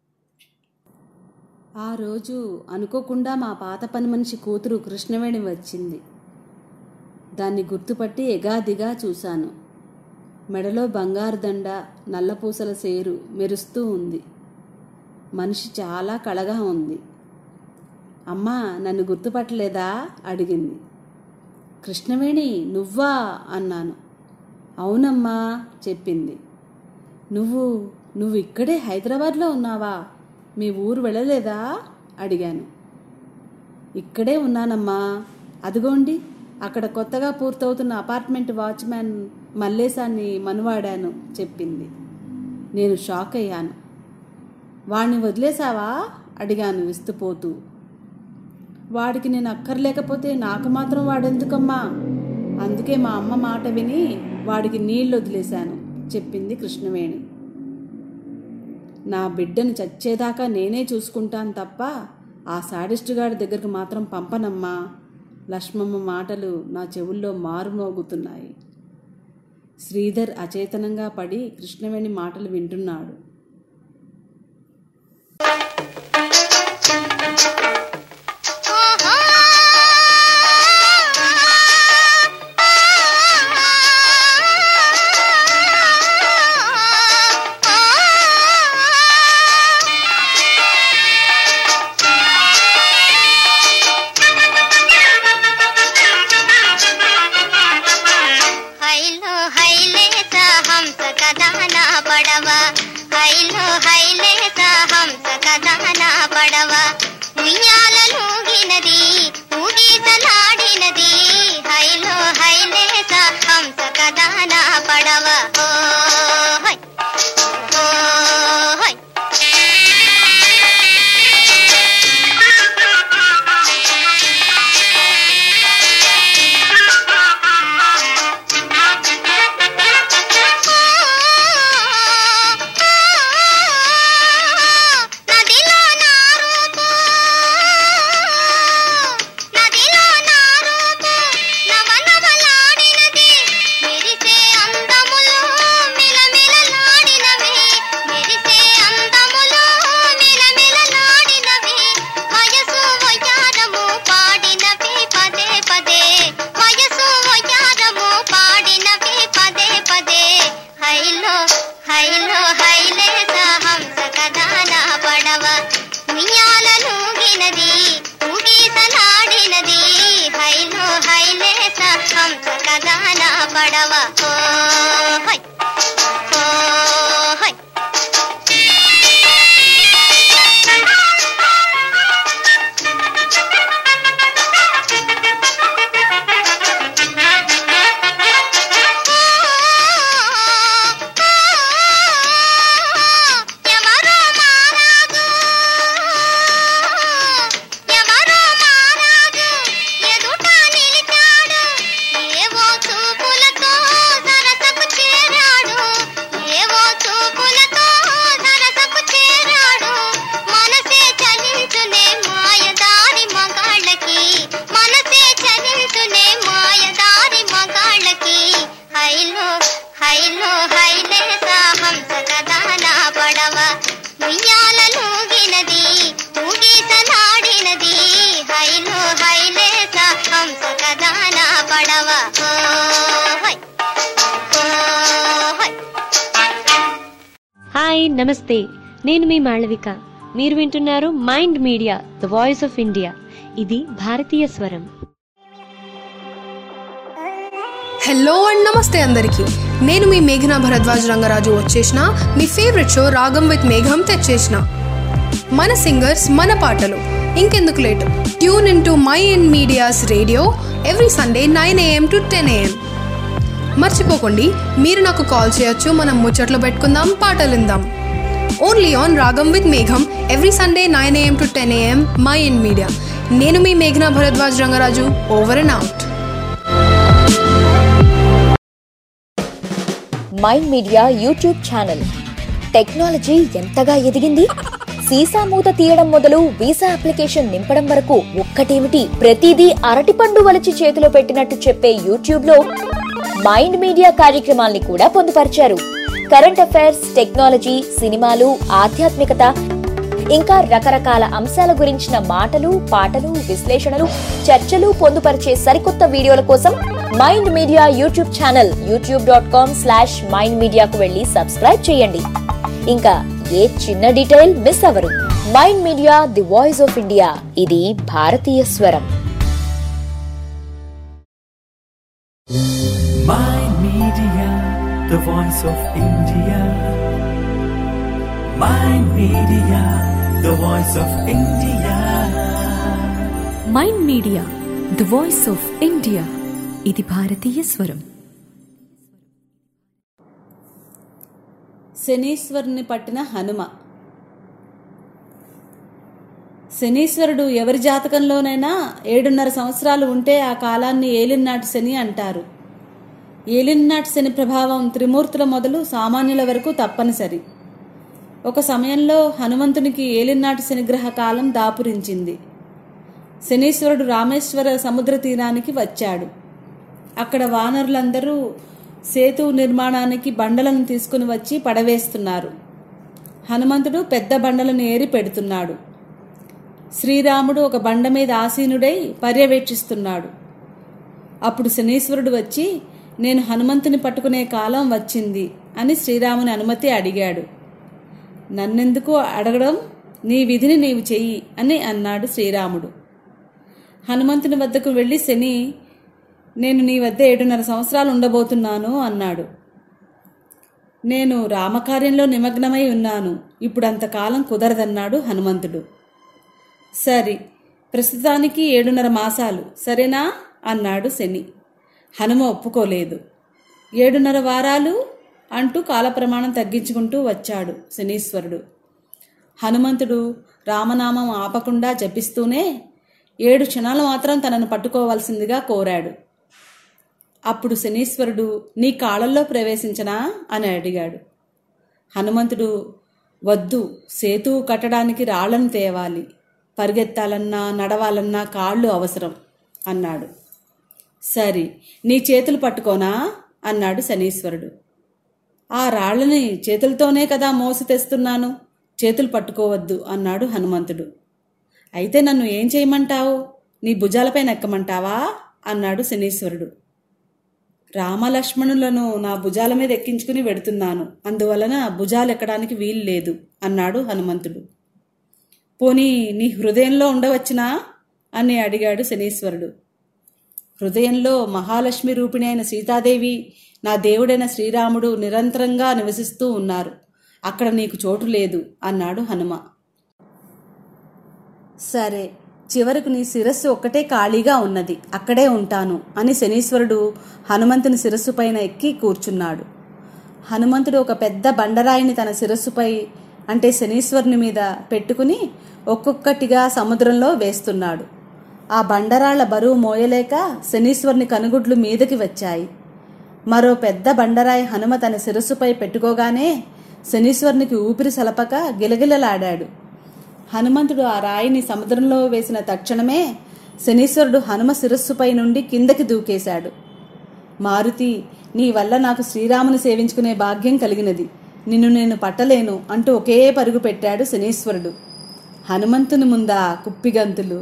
ఆ రోజు అనుకోకుండా మా పాత పని మనిషి కూతురు కృష్ణవేణి వచ్చింది దాన్ని గుర్తుపట్టి ఎగాదిగా చూశాను మెడలో బంగారు దండ నల్లపూసల సేరు మెరుస్తూ ఉంది మనిషి చాలా కళగా ఉంది అమ్మా నన్ను గుర్తుపట్టలేదా అడిగింది కృష్ణవేణి నువ్వా అన్నాను అవునమ్మా చెప్పింది నువ్వు నువ్వు ఇక్కడే హైదరాబాద్లో ఉన్నావా మీ ఊరు వెళ్ళలేదా అడిగాను ఇక్కడే ఉన్నానమ్మా అదిగోండి అక్కడ కొత్తగా పూర్తవుతున్న అపార్ట్మెంట్ వాచ్మ్యాన్ మల్లేశాన్ని మనువాడాను చెప్పింది నేను షాక్ అయ్యాను వాణ్ణి వదిలేసావా అడిగాను విస్తుపోతూ వాడికి నేను అక్కర్లేకపోతే నాకు మాత్రం వాడెందుకమ్మా అందుకే మా అమ్మ మాట విని వాడికి నీళ్ళు వదిలేశాను చెప్పింది కృష్ణవేణి నా బిడ్డను చచ్చేదాకా నేనే చూసుకుంటాను తప్ప ఆ సాడిస్ట్ గాడి దగ్గరికి మాత్రం పంపనమ్మా లక్ష్మమ్మ మాటలు నా చెవుల్లో మారుమోగుతున్నాయి శ్రీధర్ అచేతనంగా పడి కృష్ణవేణి మాటలు వింటున్నాడు హైలో హైలేస హంస కథనా పడవ హైలో హైలేస హంస కథనా పడవ ఉయ్యాలను గినది ఊగీతలాడినది హైలో హైలేస హంస కథనా పడవ ఓ హై ఓ హై నదిలో నా రూపు నదిలో నా రూపు నవనవలాడినది మెరిసే అందములో మిలమిలలాడినవి మెరిసే అందములో మిలమిలలాడినవి వయసు వయ్యారము పాడినవి పదే పదే వయసు వయ్యారము పాడినవి పదే పదే హైలో హైలో హైలేస హంస కథాన పడవ ఉయ్యాలను గినది ఊగీసలాడినది హైలో హైలేస హంస కథాన పడవ ఓ హై ఓ హై ఎవరో మారాదు ఎవరో మారాదు ఎదుట నిలిచాడు ఏవో చూపులతో సరసకు చేరాడు ఏవో చూపులతో సరసకు చేరాడు మనసే చలించునే మాయదారి మగాళ్ళకి మనసే చలించునే మాయదారి మగాళ్ళకి హైలో హైలో హైలేస హంస కథాన పడవ ఉయ్యాలను గినది ఊగీసలాడినది హైలో హైలేస హంస కథాన పడవ ఓ హై ఓ హై హాయ్ నమస్తే నేను మీ మాళవిక మీరు వింటున్నారు MyInd Media the voice of India ఇది భారతీయ స్వరం హలో అండ్ నమస్తే అందరికీ నేను మీ మేఘనా భరద్వాజ్ రంగరాజు వచ్చేసిన మీ ఫేవరెట్ షో రాగం విత్ మేఘం తెచ్చేసిన మన సింగర్స్ మన పాటలు ఇంకెందుకు late tune in to MyInd Media's radio every Sunday nine AM to ten AM మర్చిపోకండి మీరు నాకు కాల్ చేయొచ్చు మనం ముచ్చట్లు పెట్టుకుందాం పాటలు విందాం ఓన్లీ ఆన్ రాగం విత్ మేఘం every Sunday nine AM to ten AM MyInd Media నేను మీ మేఘనా Bharadwaj Rangaraju over and out MyInd Media YouTube channel technology ఎంతగా ఎదిగింది సీసా మూత తీయడం మొదలు వీసా అప్లికేషన్ నింపడం వరకు ఒక్కటేమిటి ప్రతిదీ అరటిపండు వలిచి చేతిలో పెట్టినట్టు చెప్పే యూట్యూబ్ లో మైండ్ మీడియా కార్యక్రమాల్ని కూడా పొందుపరిచారు కరెంట్ అఫైర్స్ టెక్నాలజీ సినిమాలు ఆధ్యాత్మికత ఇంకా రకరకాల అంశాల గురించిన మాటలు పాటలు విశ్లేషణలు చర్చలు పొందుపరిచే సరికొత్త వీడియోల కోసం MyInd Media YouTube channel YouTube dot com slash MyInd మీడియాకు వెళ్ళి సబ్స్క్రైబ్ చేయండి ఇంకా ఏ చిన్న డీటెయిల్ మిస్ అవరు MyInd Media the voice of India ఇది భారతీయ స్వరం Mind Media, the voice of India. Mind Media, the voice of India. MyInd Media the voice of India ఇది భారతీయ స్వరం శనీశ్వరుని పట్టిన హనుమ శనీశ్వరుడు ఎవరి జాతకంలోనైనా ఏడున్నర సంవత్సరాలు ఉంటే ఆ కాలాన్ని ఏలినాటి శని అంటారు ఏలినాటి శని ప్రభావం త్రిమూర్తుల మొదలు సామాన్యుల వరకు తప్పనిసరి ఒక సమయంలో హనుమంతునికి ఏలినాటి శనిగ్రహ కాలం దాపురించింది శనీశ్వరుడు రామేశ్వర సముద్ర తీరానికి వచ్చాడు అక్కడ వానరులందరూ సేతు నిర్మాణానికి బండలను తీసుకుని వచ్చి పడవేస్తున్నారు హనుమంతుడు పెద్ద బండలను ఏరి పెడుతున్నాడు శ్రీరాముడు ఒక బండ మీద ఆసీనుడై పర్యవేక్షిస్తున్నాడు అప్పుడు శనీశ్వరుడు వచ్చి నేను హనుమంతుని పట్టుకునే కాలం వచ్చింది అని శ్రీరాముని అనుమతి అడిగాడు నన్నెందుకు అడగడం నీ విధిని నీవు చెయ్యి అని అన్నాడు శ్రీరాముడు హనుమంతుని వద్దకు వెళ్ళి శని నేను నీ వద్ద ఏడున్నర సంవత్సరాలు ఉండబోతున్నాను అన్నాడు నేను రామకార్యంలో నిమగ్నమై ఉన్నాను ఇప్పుడు అంతకాలం కుదరదన్నాడు హనుమంతుడు సరి ప్రస్తుతానికి ఏడున్నర మాసాలు సరేనా అన్నాడు శని హనుమ ఒప్పుకోలేదు ఏడున్నర వారాలు అంటూ కాలప్రమాణం తగ్గించుకుంటూ వచ్చాడు శనీశ్వరుడు హనుమంతుడు రామనామం ఆపకుండా జపిస్తూనే ఏడు క్షణాలు మాత్రం తనను పట్టుకోవాల్సిందిగా కోరాడు అప్పుడు శనీశ్వరుడు నీ కాళ్ళల్లో ప్రవేశించనా అని అడిగాడు హనుమంతుడు వద్దు సేతు కట్టడానికి రాళ్లను తేవాలి పరిగెత్తాలన్నా నడవాలన్నా కాళ్ళు అవసరం అన్నాడు సరి నీ చేతులు పట్టుకోనా అన్నాడు శనీశ్వరుడు ఆ రాళ్ళని చేతులతోనే కదా మోసి తెస్తున్నాను చేతులు పట్టుకోవద్దు అన్నాడు హనుమంతుడు అయితే నన్ను ఏం చేయమంటావు నీ భుజాలపై నెక్కమంటావా అన్నాడు శనీశ్వరుడు రామలక్ష్మణులను నా భుజాల మీద ఎక్కించుకుని వెడుతున్నాను అందువలన భుజాలు ఎక్కడానికి వీలు లేదు అన్నాడు హనుమంతుడు పోనీ నీ హృదయంలో ఉండవచ్చునా అని అడిగాడు శనీశ్వరుడు హృదయంలో మహాలక్ష్మి రూపిణి అయిన సీతాదేవి నా దేవుడైన శ్రీరాముడు నిరంతరంగా నివసిస్తూ ఉన్నారు అక్కడ నీకు చోటు లేదు అన్నాడు హనుమ సరే చివరకు నీ శిరస్సు ఒక్కటే ఖాళీగా ఉన్నది అక్కడే ఉంటాను అని శనీశ్వరుడు హనుమంతుని శిరస్సు పైన ఎక్కి కూర్చున్నాడు హనుమంతుడు ఒక పెద్ద బండరాయిని తన శిరస్సుపై అంటే శనీశ్వరుని మీద పెట్టుకుని ఒక్కొక్కటిగా సముద్రంలో వేస్తున్నాడు ఆ బండరాళ్ల బరువు మోయలేక శనీశ్వరుని కనుగుడ్లు మీదకి వచ్చాయి మరో పెద్ద బండరాయి హనుమ తన శిరస్సుపై పెట్టుకోగానే శనీశ్వరునికి ఊపిరి సలపక గిలగిలలాడాడు హనుమంతుడు ఆ రాయిని సముద్రంలో వేసిన తక్షణమే శనీశ్వరుడు హనుమ శిరస్సుపై నుండి కిందకి దూకేశాడు మారుతి నీ వల్ల నాకు శ్రీరాముని సేవించుకునే భాగ్యం కలిగినది నిన్ను నేను పట్టలేను అంటూ ఒకే పరుగు పెట్టాడు శనీశ్వరుడు హనుమంతుని ముందా కుప్పిగంతులు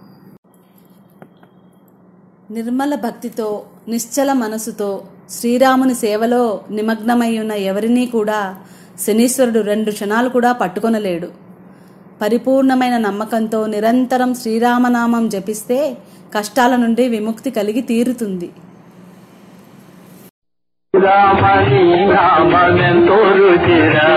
నిర్మల భక్తితో నిశ్చల మనసుతో శ్రీరాముని సేవలో నిమగ్నమై ఉన్న ఎవరినీ కూడా శనీశ్వరుడు రెండు క్షణాలు కూడా పట్టుకొనలేడు పరిపూర్ణమైన నమ్మకంతో నిరంతరం శ్రీరామనామం జపిస్తే కష్టాల నుండి విముక్తి కలిగి తీరుతుంది రామని నామెంతో రుచిరా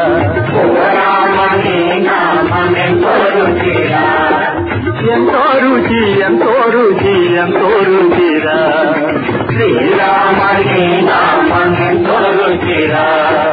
రామని నామెంతో రుచిరా ఎంతో రుచి ఎంతో రుచి ఎంతో రుచిరా శ్రీరామని నామెంతో రుచిరా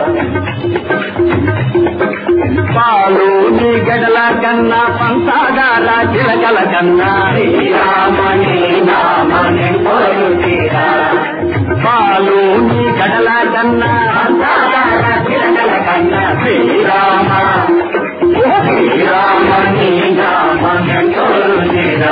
పాలు నీ గడల కన్నా పంచదార చిలకల కన్నా శ్రీరామని నామెంతో రుచిరా పాలు నీ గడల కన్నా పంచదార చిలకల కన్నా శ్రీరామ ఓ శ్రీరామ నీ నామెంతో రుచిరా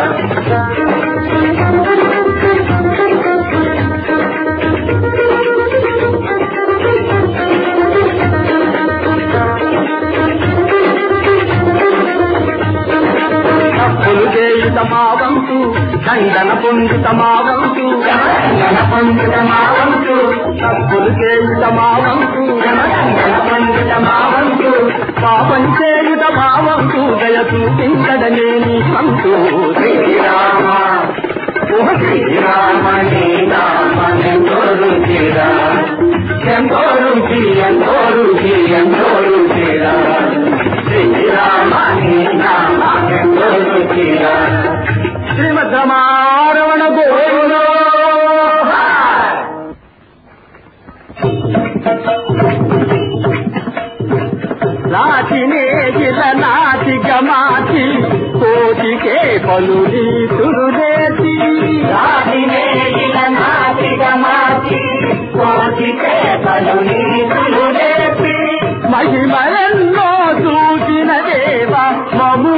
తప్పులు చేయుట మా వంతు దండన పొందుట మా వంతు దండన పొందుట మా వంతు తప్పులు చేయుట మా వంతు దండన పొందుట మా వంతు పాపం చేయుట మా వంతు దయ చూపించడనే నీ వంతు శ్రీరామ ఓ శ్రీరామ నీ నామెంతో రుచిరా ఎంతో రుచి ఎంతో రుచి ఎంతో రుచిరా శ్రీరామ నీ నామెంతో రుచిరా శ్రీమద్రమారమణ గోవిందో నాటినే గిల నాటి గమాటి కోటికే పలు నీతులు నేతి నాటినే గిల నాటి గమాటి కోటికే పలు నీతులు నేతి మహిమలెన్నో చూసిన దేవ మము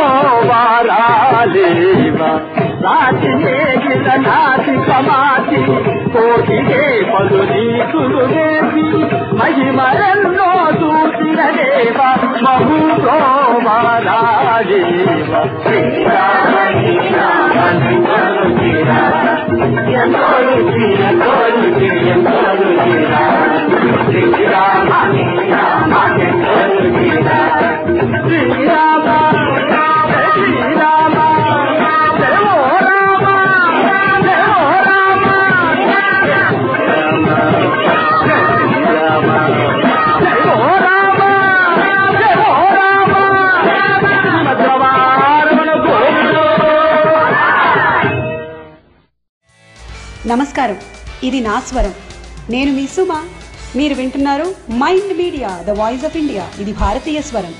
గోవారాలేవ నాటినే గిల నాటి గమాటి కోటికే పలు నీతులు నేతి మహిమలెన్నో చూసిన దేవ మము గోవారాలేవ శ్రీరామ శ్రీరామ ఎంతో రుచి ఎంతో రుచి ఎంతో రుచిరా శ్రీరామ శ్రీరామ ఎంతో రుచిరా శ్రీరామ శ్రీరామ జయ ఓ రామ జయ ఓ రామ శ్రీరామ జయ ఓ రామ జయ ఓ రామ శ్రీమద్రమారమణ గోవిందో నమస్కారం ఇది నా స్వరం నేను మీ సుమ మీరు వింటున్నారు MyInd Media the voice of India ఇది భారతీయ స్వరం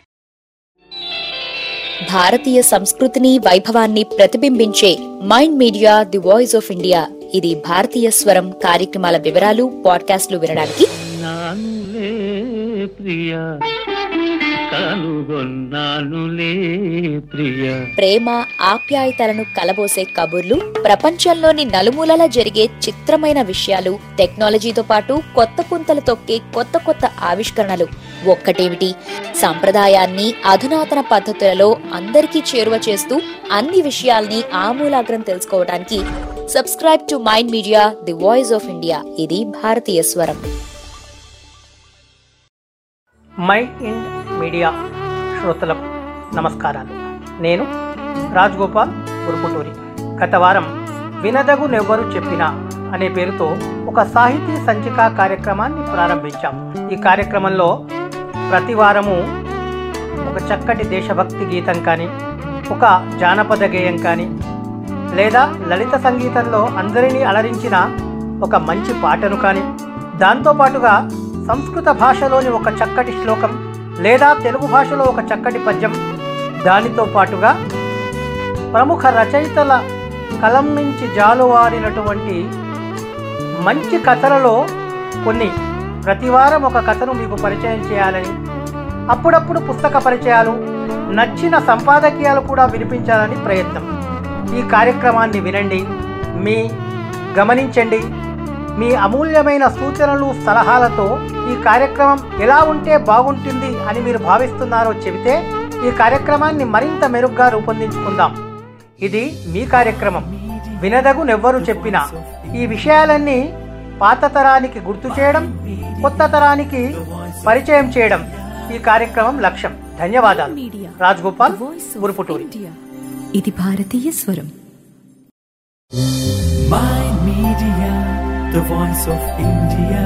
భారతీయ సంస్కృతిని వైభవాన్ని ప్రతిబింబించే MyInd Media the voice of India ఇది భారతీయ స్వరం కార్యక్రమాల వివరాలు పాడ్కాస్ట్లు వినడానికి నానులే ప్రియ కనుగొన్నానులే ప్రియ ప్రేమ ఆప్యాయతలను కలబోసే కబుర్లు ప్రపంచంలోని నలుమూలలా జరిగే చిత్రమైన విషయాలు టెక్నాలజీతో పాటు కొత్త పుంతలు తొక్కే కొత్త కొత్త ఆవిష్కరణలు ఒక్కటేమిటి సంప్రదాయాన్ని అధునాతన పద్ధతులలో అందరికీ చేరువ చేస్తూ అన్ని విషయాల్ని ఆమూలాగ్రం తెలుసుకోవడానికి subscribe to MyInd Media the voice of India ఇది భారతీయ స్వరం మై ఇండ్ మీడియా శ్రోతలకు నమస్కారాలు నేను రాజ్గోపాల్ ఉరుపుటూరి గత వారం వినదగు నెవ్వరు చెప్పిన అనే పేరుతో ఒక సాహితీ సంచిక కార్యక్రమాన్ని ప్రారంభించాం ఈ కార్యక్రమంలో ప్రతి వారము ఒక చక్కటి దేశభక్తి గీతం కానీ ఒక జానపద గేయం కానీ లేదా లలిత సంగీతంలో అందరినీ అలరించిన ఒక మంచి పాటను కానీ దాంతోపాటుగా సంస్కృత భాషలోని ఒక చక్కటి శ్లోకం లేదా తెలుగు భాషలో ఒక చక్కటి పద్యం దానితో పాటుగా ప్రముఖ రచయితల కలం నుంచి జాలువారినటువంటి మంచి కథలలో కొన్ని ప్రతివారం ఒక కథను మీకు పరిచయం చేయాలని అప్పుడప్పుడు పుస్తక పరిచయాలు నచ్చిన సంపాదకీయాలు కూడా వినిపించాలని ప్రయత్నం ఈ కార్యక్రమాన్ని వినండి మీ గమనించండి మీ అమూల్యమైన సూచనలు సలహాలతో ఈ కార్యక్రమం ఎలా ఉంటే బాగుంటుంది అని మీరు భావిస్తున్నారో చెబితే ఈ కార్యక్రమాన్ని మరింత మెరుగ్గా రూపొందించుకుందాం ఇది మీ కార్యక్రమం వినదగు నెవ్వరు చెప్పినా ఈ విషయాలన్నీ పాత తరానికి గుర్తు చేయడం కొత్త తరానికి పరిచయం చేయడం ఈ కార్యక్రమం లక్ష్యం ధన్యవాదాలు రాజ్గోపాల్ ఉరుపుటూరి ఇది భారతీయ స్వరం Mind Media, the voice of India.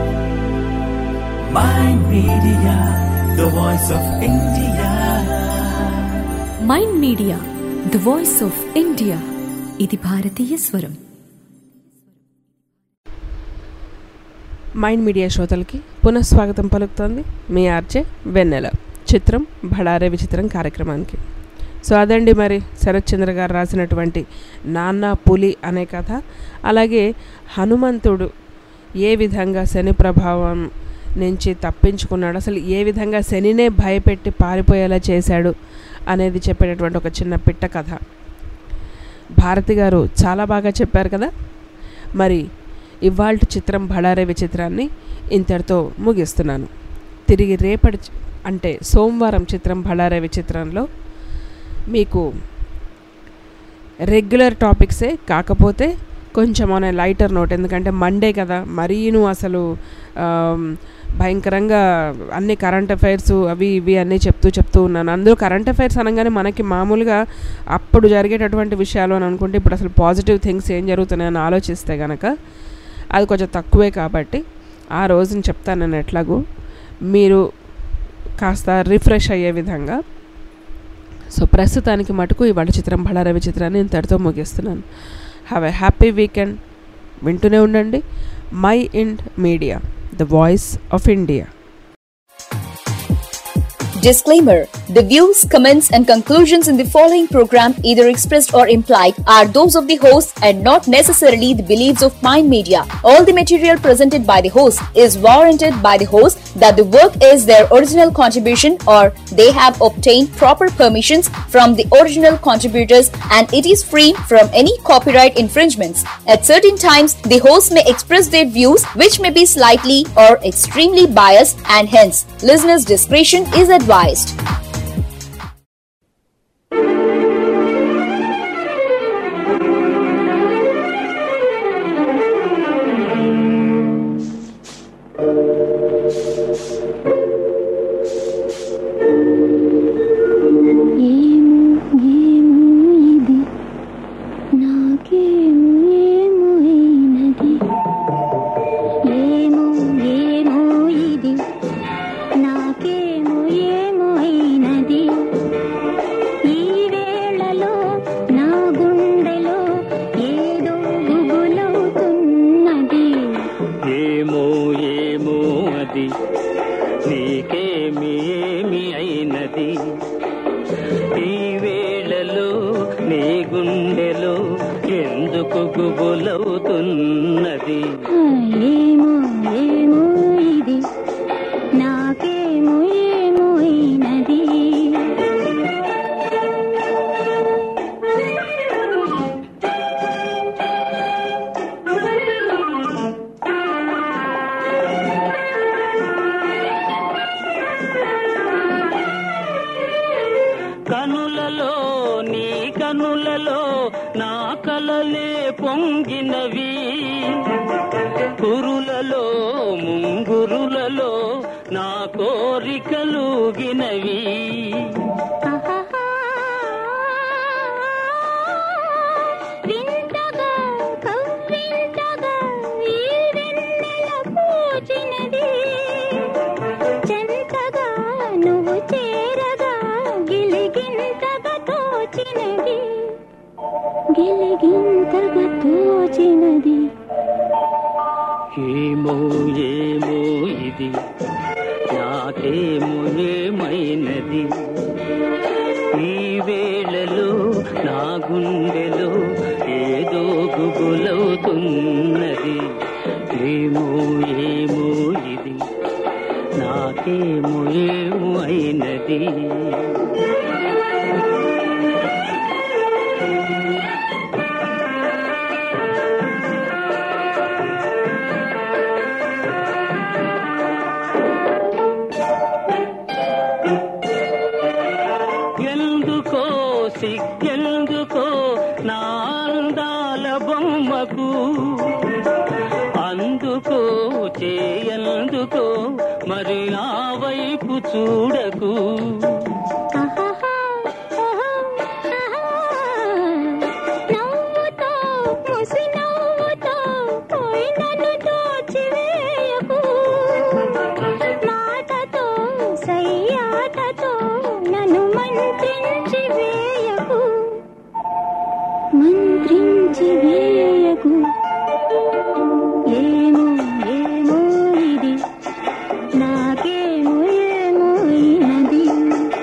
Mind Media, the voice of India. MyInd Media the voice of India ఇది భారతీయ స్వరం మైండ్ మీడియా శ్రోతలకి పునఃస్వాగతం పలుకుతోంది మీ ఆర్జే వెన్నెల చిత్రం భడారే విచిత్రం కార్యక్రమానికి సో అదండి మరి శరత్ చంద్ర గారు రాసినటువంటి నాన్న పులి అనే కథ అలాగే హనుమంతుడు ఏ విధంగా శని ప్రభావం నుంచి తప్పించుకున్నాడు అసలు ఏ విధంగా శనినే భయపెట్టి పారిపోయేలా చేశాడు అనేది చెప్పేటటువంటి ఒక చిన్న పిట్ట కథ భారతి గారు చాలా బాగా చెప్పారు కదా మరి ఇవాళ చిత్రం బళారే విచిత్రాన్ని ఇంతటితో ముగిస్తున్నాను తిరిగి రేపటి చి- అంటే సోమవారం చిత్రం బళారే విచిత్రంలో మీకు రెగ్యులర్ టాపిక్సే కాకపోతే కొంచెం అనే లైటర్ నోట్ ఎందుకంటే మండే కదా మరీను అసలు ఆమ్, భయంకరంగా అన్ని కరెంట్ అఫైర్స్ అవి ఇవి అన్నీ చెప్తూ చెప్తూ ఉన్నాను అందులో కరెంట్ అఫైర్స్ అనగానే మనకి మామూలుగా అప్పుడు జరిగేటటువంటి విషయాలు అని అనుకుంటే ఇప్పుడు అసలు పాజిటివ్ థింగ్స్ ఏం జరుగుతున్నాయని ఆలోచిస్తే కనుక అది కొంచెం తక్కువే కాబట్టి ఆ రోజుని చెప్తాను నేను ఎట్లాగూ మీరు కాస్త రిఫ్రెష్ అయ్యే విధంగా సో ప్రస్తుతానికి మటుకు ఇవాళ చిత్రం బళారవి చిత్రాన్ని ఇంతటితో ముగిస్తున్నాను హ్యావ్ ఎ హ్యాపీ వీకెండ్ వింటూనే ఉండండి MyInd Media the voice of India Disclaimer The views, comments, and conclusions in the following program, either expressed or implied, are those of the host and not necessarily the beliefs of Mind Media. All the material presented by the host is warranted by the host that the work is their original contribution or they have obtained proper permissions from the original contributors and it is free from any copyright infringements. At certain times, the host may express their views which may be slightly or extremely biased and hence listeners' discretion is advised. ఏమో ఏమో ఇది నాకేమో ఏమో అయినది ఈ వేళలో నా గుండెలో ఏదో గుబులవుతున్నది ఏమో ఏమో అది నీకేమి ఏమి అయినది ఈ వేళలో నీ గుండెలో ఎందుకు గుబులవుతున్నది ఏమో ఏమో ఇది నాకేమో ఏమో అయినది కనులలో నీ కనులలో నా కలలే పొంగినవి కురులలో ముంగురులలో నా కోరికలుగినవి వింతగా కవ్వింతగా ఈ వెన్నెల పూచినది చెంతగా నువ్వు చేరగా గిలిగింతగా తోచినది గిలిగింతగా తోచినది ఏమో ఏమో ఇది నాకేమో ఏమైనది ఈ వేళలో నా గుండెలో ఏదో గుబులవుతున్నది ఏమో ఏమో ఇది నాకేమో ఏమో అయినది ఎందుకో సిగ్గెందుకో నా అందాల బొమ్మకు అందుకో చేయందుకో మరి నా వైపు చూడకు నవ్వుతో ముసి నవ్వుతో పోయి నన్ను దోచివేయకు మాటతో సయ్యాటతో నన్ను మంత్రించి వేయకు మంత్రించి వేయకు ఏమో ఏమో ఇది నాకేమో ఏమో అయినది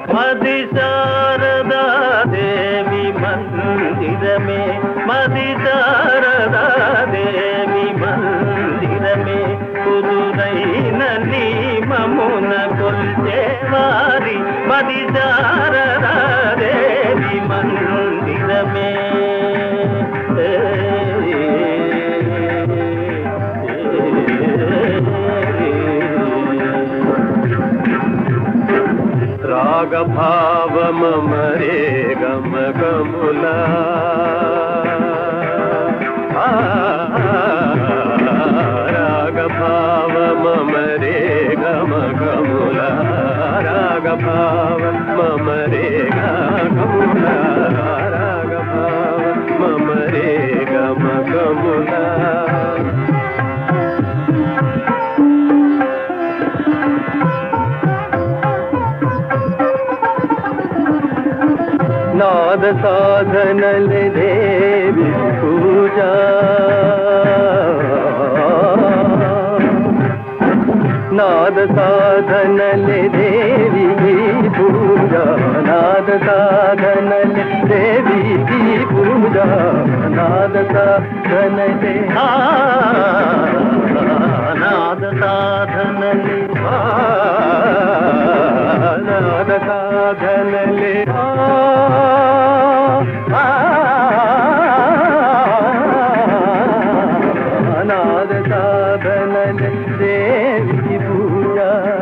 మది శారదా దేవి మందిరమే మది శారదా దేవి మందిరమే కుదురైన నీమమున కొల్చేవారి మది శారదా దేవి మందిరమే రాగభావమరే గమ గములా రాగభావమరే గమ గముల రాగభావ మమరే గముల రాగభావ మమరే గమ గముల నాద సాధనల దేవి పూజ నాద సాధనల దేవి పూజ నాద సాధనల దేవి పూజ నాద సాధనలే నాద సాధనలే నాద సాధనలే నాద సాధనలే దేవి పూజ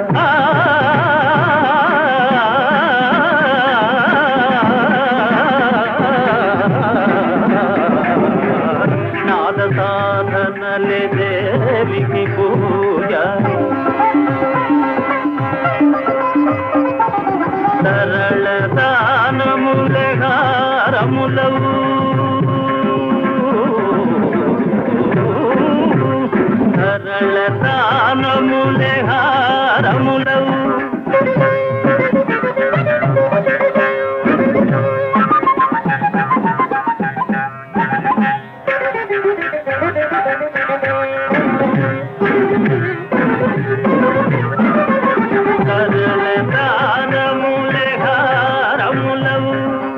నాద సాధనలే దేవికి పూజ సరళ దానములహారములవు సరళ దానములహారములవు సరళ దానములహారములవు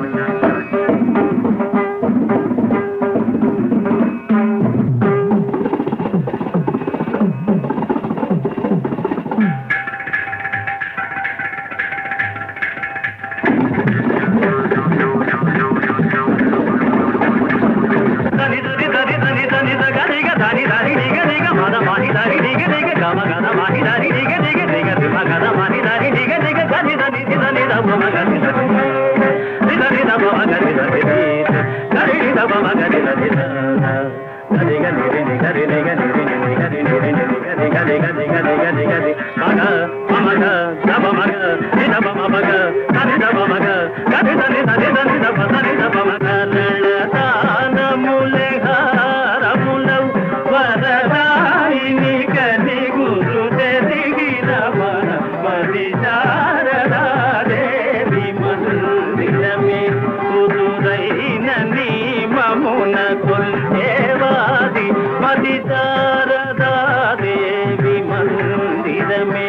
దని దని దని దని దని ద గని గ దని దని ని గ ని గ మద మాని దని ని గ ని గ గ మ గ ద మాని దని ని గ ని గ ని గ ని మ గ ద మాని దని ని గ ని గ గని దని ని దని ద మ గ ని దని ని దని ద మ గ ని దని ని గని ని ద మ గ ని దని ద గని గ ని ని గ ని ని గ ని ని ని గ ని ని ని ని గ ని గ ని గ ని గ ని గ ని గ ని మ గ మ మ గ ద మ మ గ ని ద మ మ మ గ దని ద మ మ గ గని దని దని దని ద మ దని ద మ మ గ లళతానములే హారములవు వరదాయిని కని గురు తెదిగిన మన మది శారదా దేవి మందిరమే కుదురైన నీ మమున కొల్చేవాది మది శారదా దేవి మందిరమే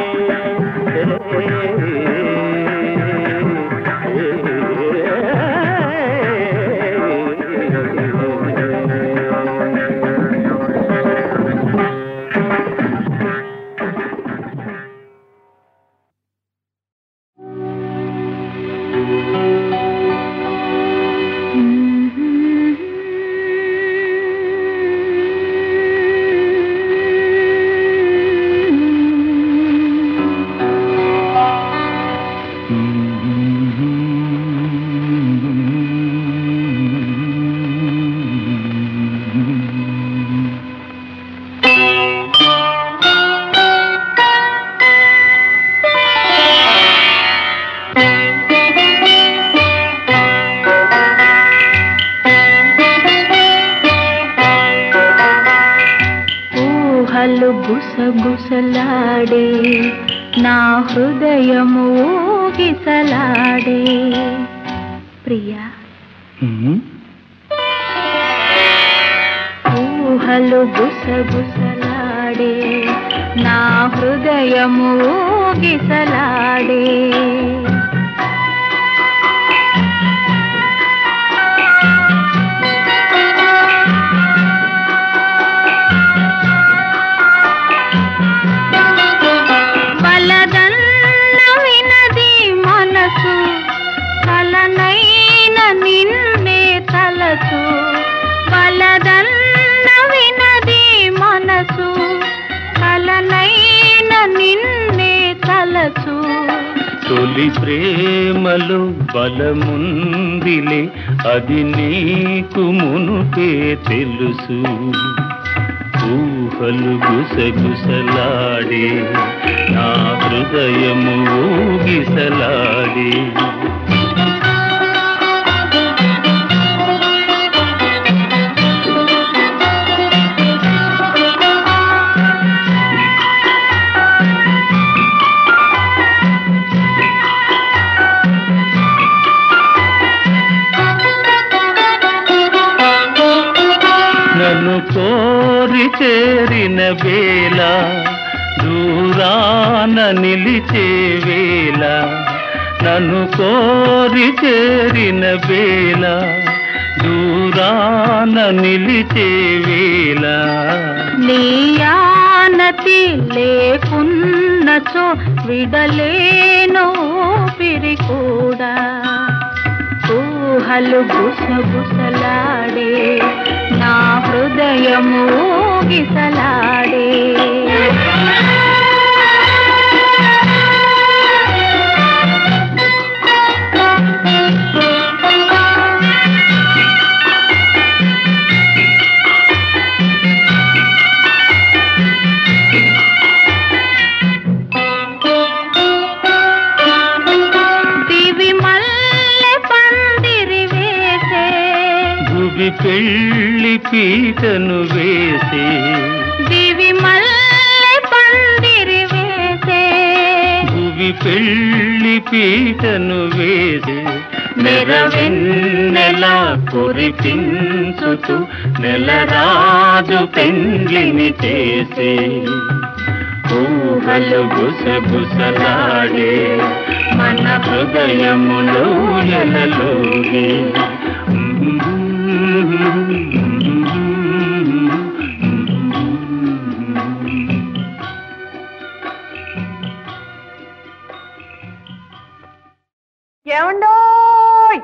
ఊహలు గుసగుసలాడే నా హృదయము ఊగిసలాడే ప్రియా ఊహలు గుసగుసలాడే నా హృదయము ఊగిసలాడే తొలి ప్రేమలో బలముందిలే అది నీకు మునుపే తెలుసు ఊహలు గుసగుసలాడే నా హృదయము ఊగిసలాడే నన్ను కోరి చేరిన వేళ దూరాన నిలిచే వేళ నన్ను కోరి చేరిన వేళ దూరాన నిలిచే వేళ నీయానతి లేకున్నచో విడలేను పిరి కూడా ఊహలు గుసగుసలాడే నా హృదయము గిసలాడే దివి మల్లె పందిరి వేసే భువి పెళ్లి పీటను వేసే దివి మల్లె పందిరి వేసే భువి పెళ్లి పీటను వేసే నెరవెన్నెల కురిపించుతూ నెలరాజు పెండ్లిని చేసే ఊహలు గుసగుసలాడే మన హృదయములో ఎలలోగే ఏమండోయ్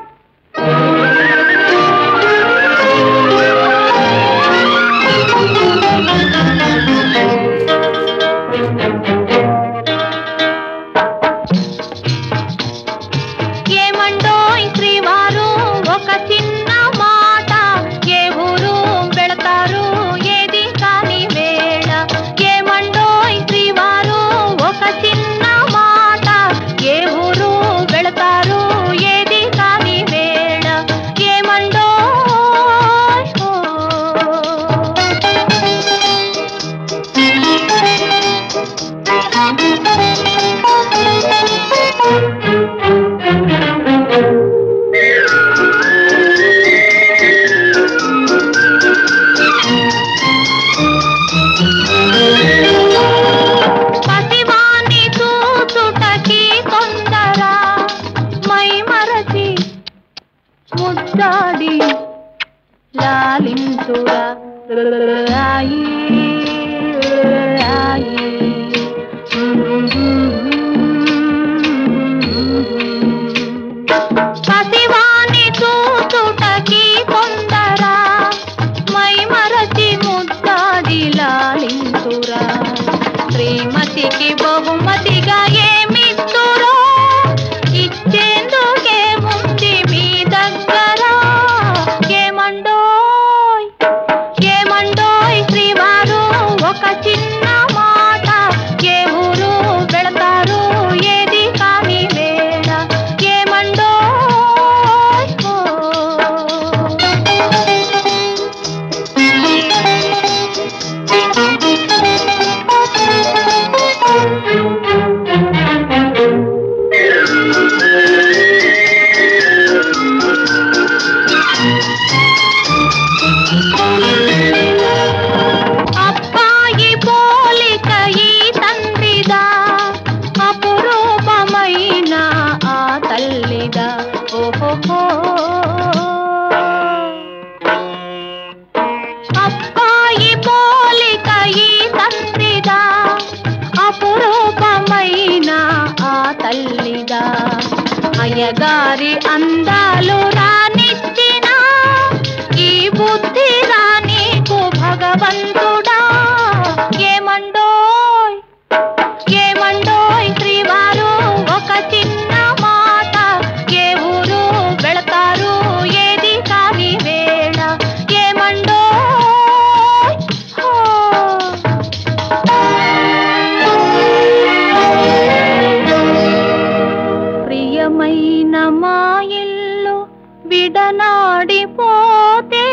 ఏమండోయ్ శ్రీవారు ఒక చిన్న మాట ఏ ఊరు వెళతారు ఏది కాని వేళ ఏమండోయ్ శ్రీవారు ఒక చిన్న మాట ఏ ఊరు వెళతారు ఏది కాని వేళ ఏమండోయ్ ఓ. పసివాణ్ణి చూచుటకి తొందర మై మరచి ముద్దాడి లాలించురా రాయి రాయి పసివాణ్ణి చూచుటకి తొందర మై మరచి ముద్దాడి లాలించురా శ్రీమతికి బహుమతిగా ఏమిస్తురో ఇచ్చేందుకే ఉంది మీ దగ్గర ఏమండోయ్ ఏమండోయ్ శ్రీవారు ఒక చిన్న మాట ఏ ఊరు వెళతారు ఏది కాని వేళ ఏమండోయ్ ఓ. అబ్బాయి పోలిక ఈ తండ్రిదా అపురూపమైన ఆ తల్లిదా ఓహో అబ్బాయి పోలిక ఈ తండ్రిదా అపురూపమైన ఆ తల్లిదా అయ్యగారి అందాలు రానిచ్చిన ఈ బుద్ధి రానీకు భగవంతుడా ఏమండోయ్ ఏమండోయ్ శ్రీవారు ఒక చిన్న ప్రియమైన మా ఇల్లు విడనాడిపోతే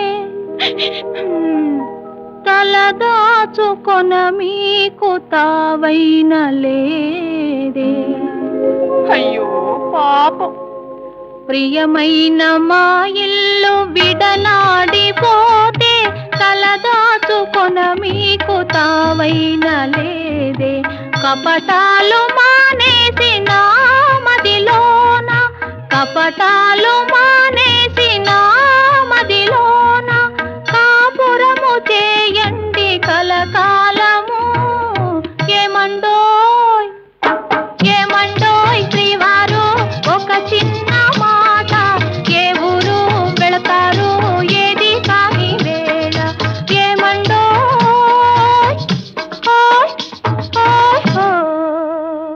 తలదాచుకొన మీకు తావైన లేదే అయ్యో పాపం ప్రియమైన మా ఇల్లు విడనాడిపోతే తలదాచుకొన మీకు తావైన లేదే కపటాలు మానేసి నా మదిలోన కపటాలు మానేసి నా మదిలోన కాపురము చేయండి కలకాలము ఏమండోయ్ ఏమండోయ్ శ్రీవారు ఒక చిన్న మాట ఏ ఊరు వెళతారు ఏది కాని వేళ ఏమండోయ్ ఓయ్ ఓయ్ ఓయ్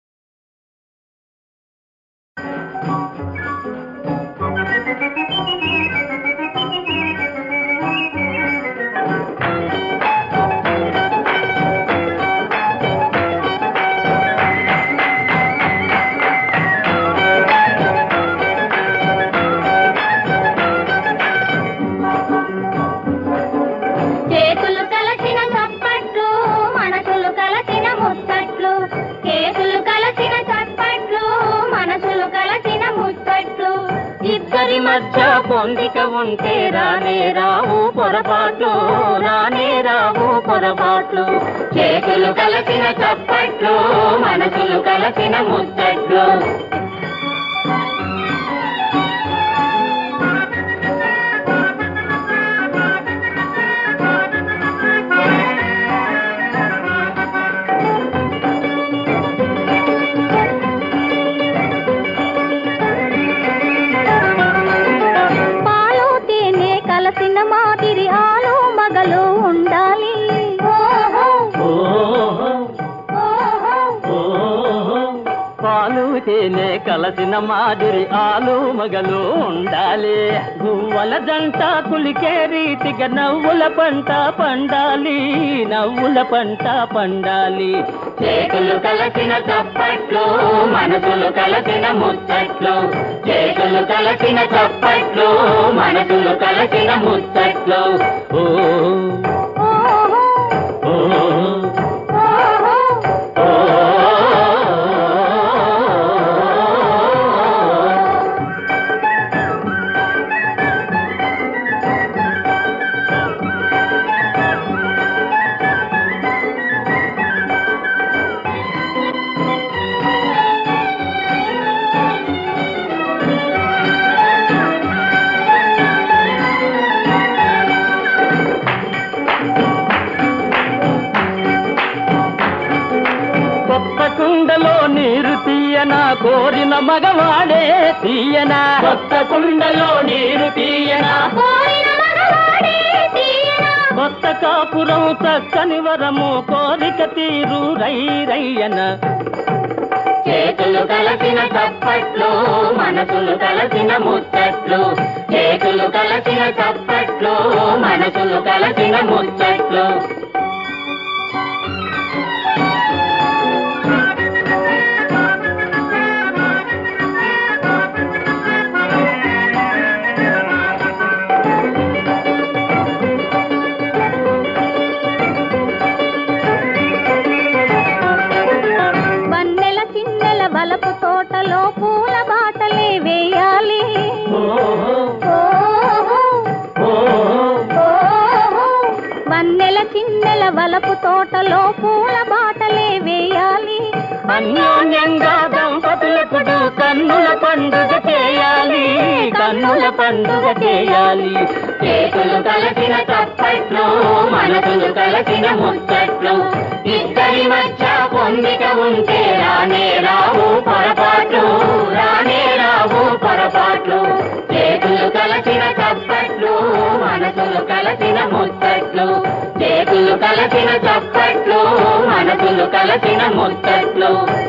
చేతులు కలసిన చప్పట్లు మనసులు కలసిన ముచ్చట్లు చేతులు కలసిన చప్పట్లు మనసులు కలసిన ముచ్చట్లు ఇద్దరి మధ్య పొందిక ఉంటే రానే రావు పొరపాట్లు రానే రావు పొరపాట్లు చేతులు కలసిన చప్పట్లు మనసులు కలసిన ముచ్చట్లు పాలు తేనె కలసిన మాదిరి ఆలు మగలు ఉండాలి పాలు తేనె కలసిన మాదిరి ఆలు మగలు ఉండాలి గువ్వల జంట కులికే రీతిగా నవ్వుల పంట పండాలి నవ్వుల పంట పండాలి చేతులు కలసిన చప్పట్లు మనసులు కలసిన ముచ్చట్లు చేతులు కలసిన చప్పట్లు మనసులు కలసిన ముచ్చట్లు ఓ ఓ కొత్త కుండలో నీరు తీయనా కోరిన మగవాడే తీయనా కొత్త కుండలో నీరు తీయనా కొత్త కాపురం చక్కని వరము కోరిక తీరు రై రయ్యన చేతులు కలసిన చప్పట్లు మనసులు కలసిన ముచ్చట్లు చేతులు కలసిన చప్పట్లు మనసులు కలసిన ముచ్చట్లు వన్నెల చిన్నెల వలపు తోటలో పూల బాటలే వేయాలి వన్నెల చిన్నెల వలపు తోటలో పూల బాటలే వేయాలి అన్యోన్యంగా దంపతులకు కన్నుల పండుగ చేయాలి కన్నుల పండుగ చేయాలి చేతులు కలసిన చప్పట్లు మనసులు కలసిన ముచ్చట్లు ఇద్దరి మధ్య పొందిక ఉంటే రానే రావు పొరపాట్లు రానే రావు పొరపాట్లు చేతులు కలసిన చప్పట్లు మనసులు కలసిన ముచ్చట్లు చేతులు కలసిన చప్పట్లు మనసులు కలసిన ముచ్చట్లు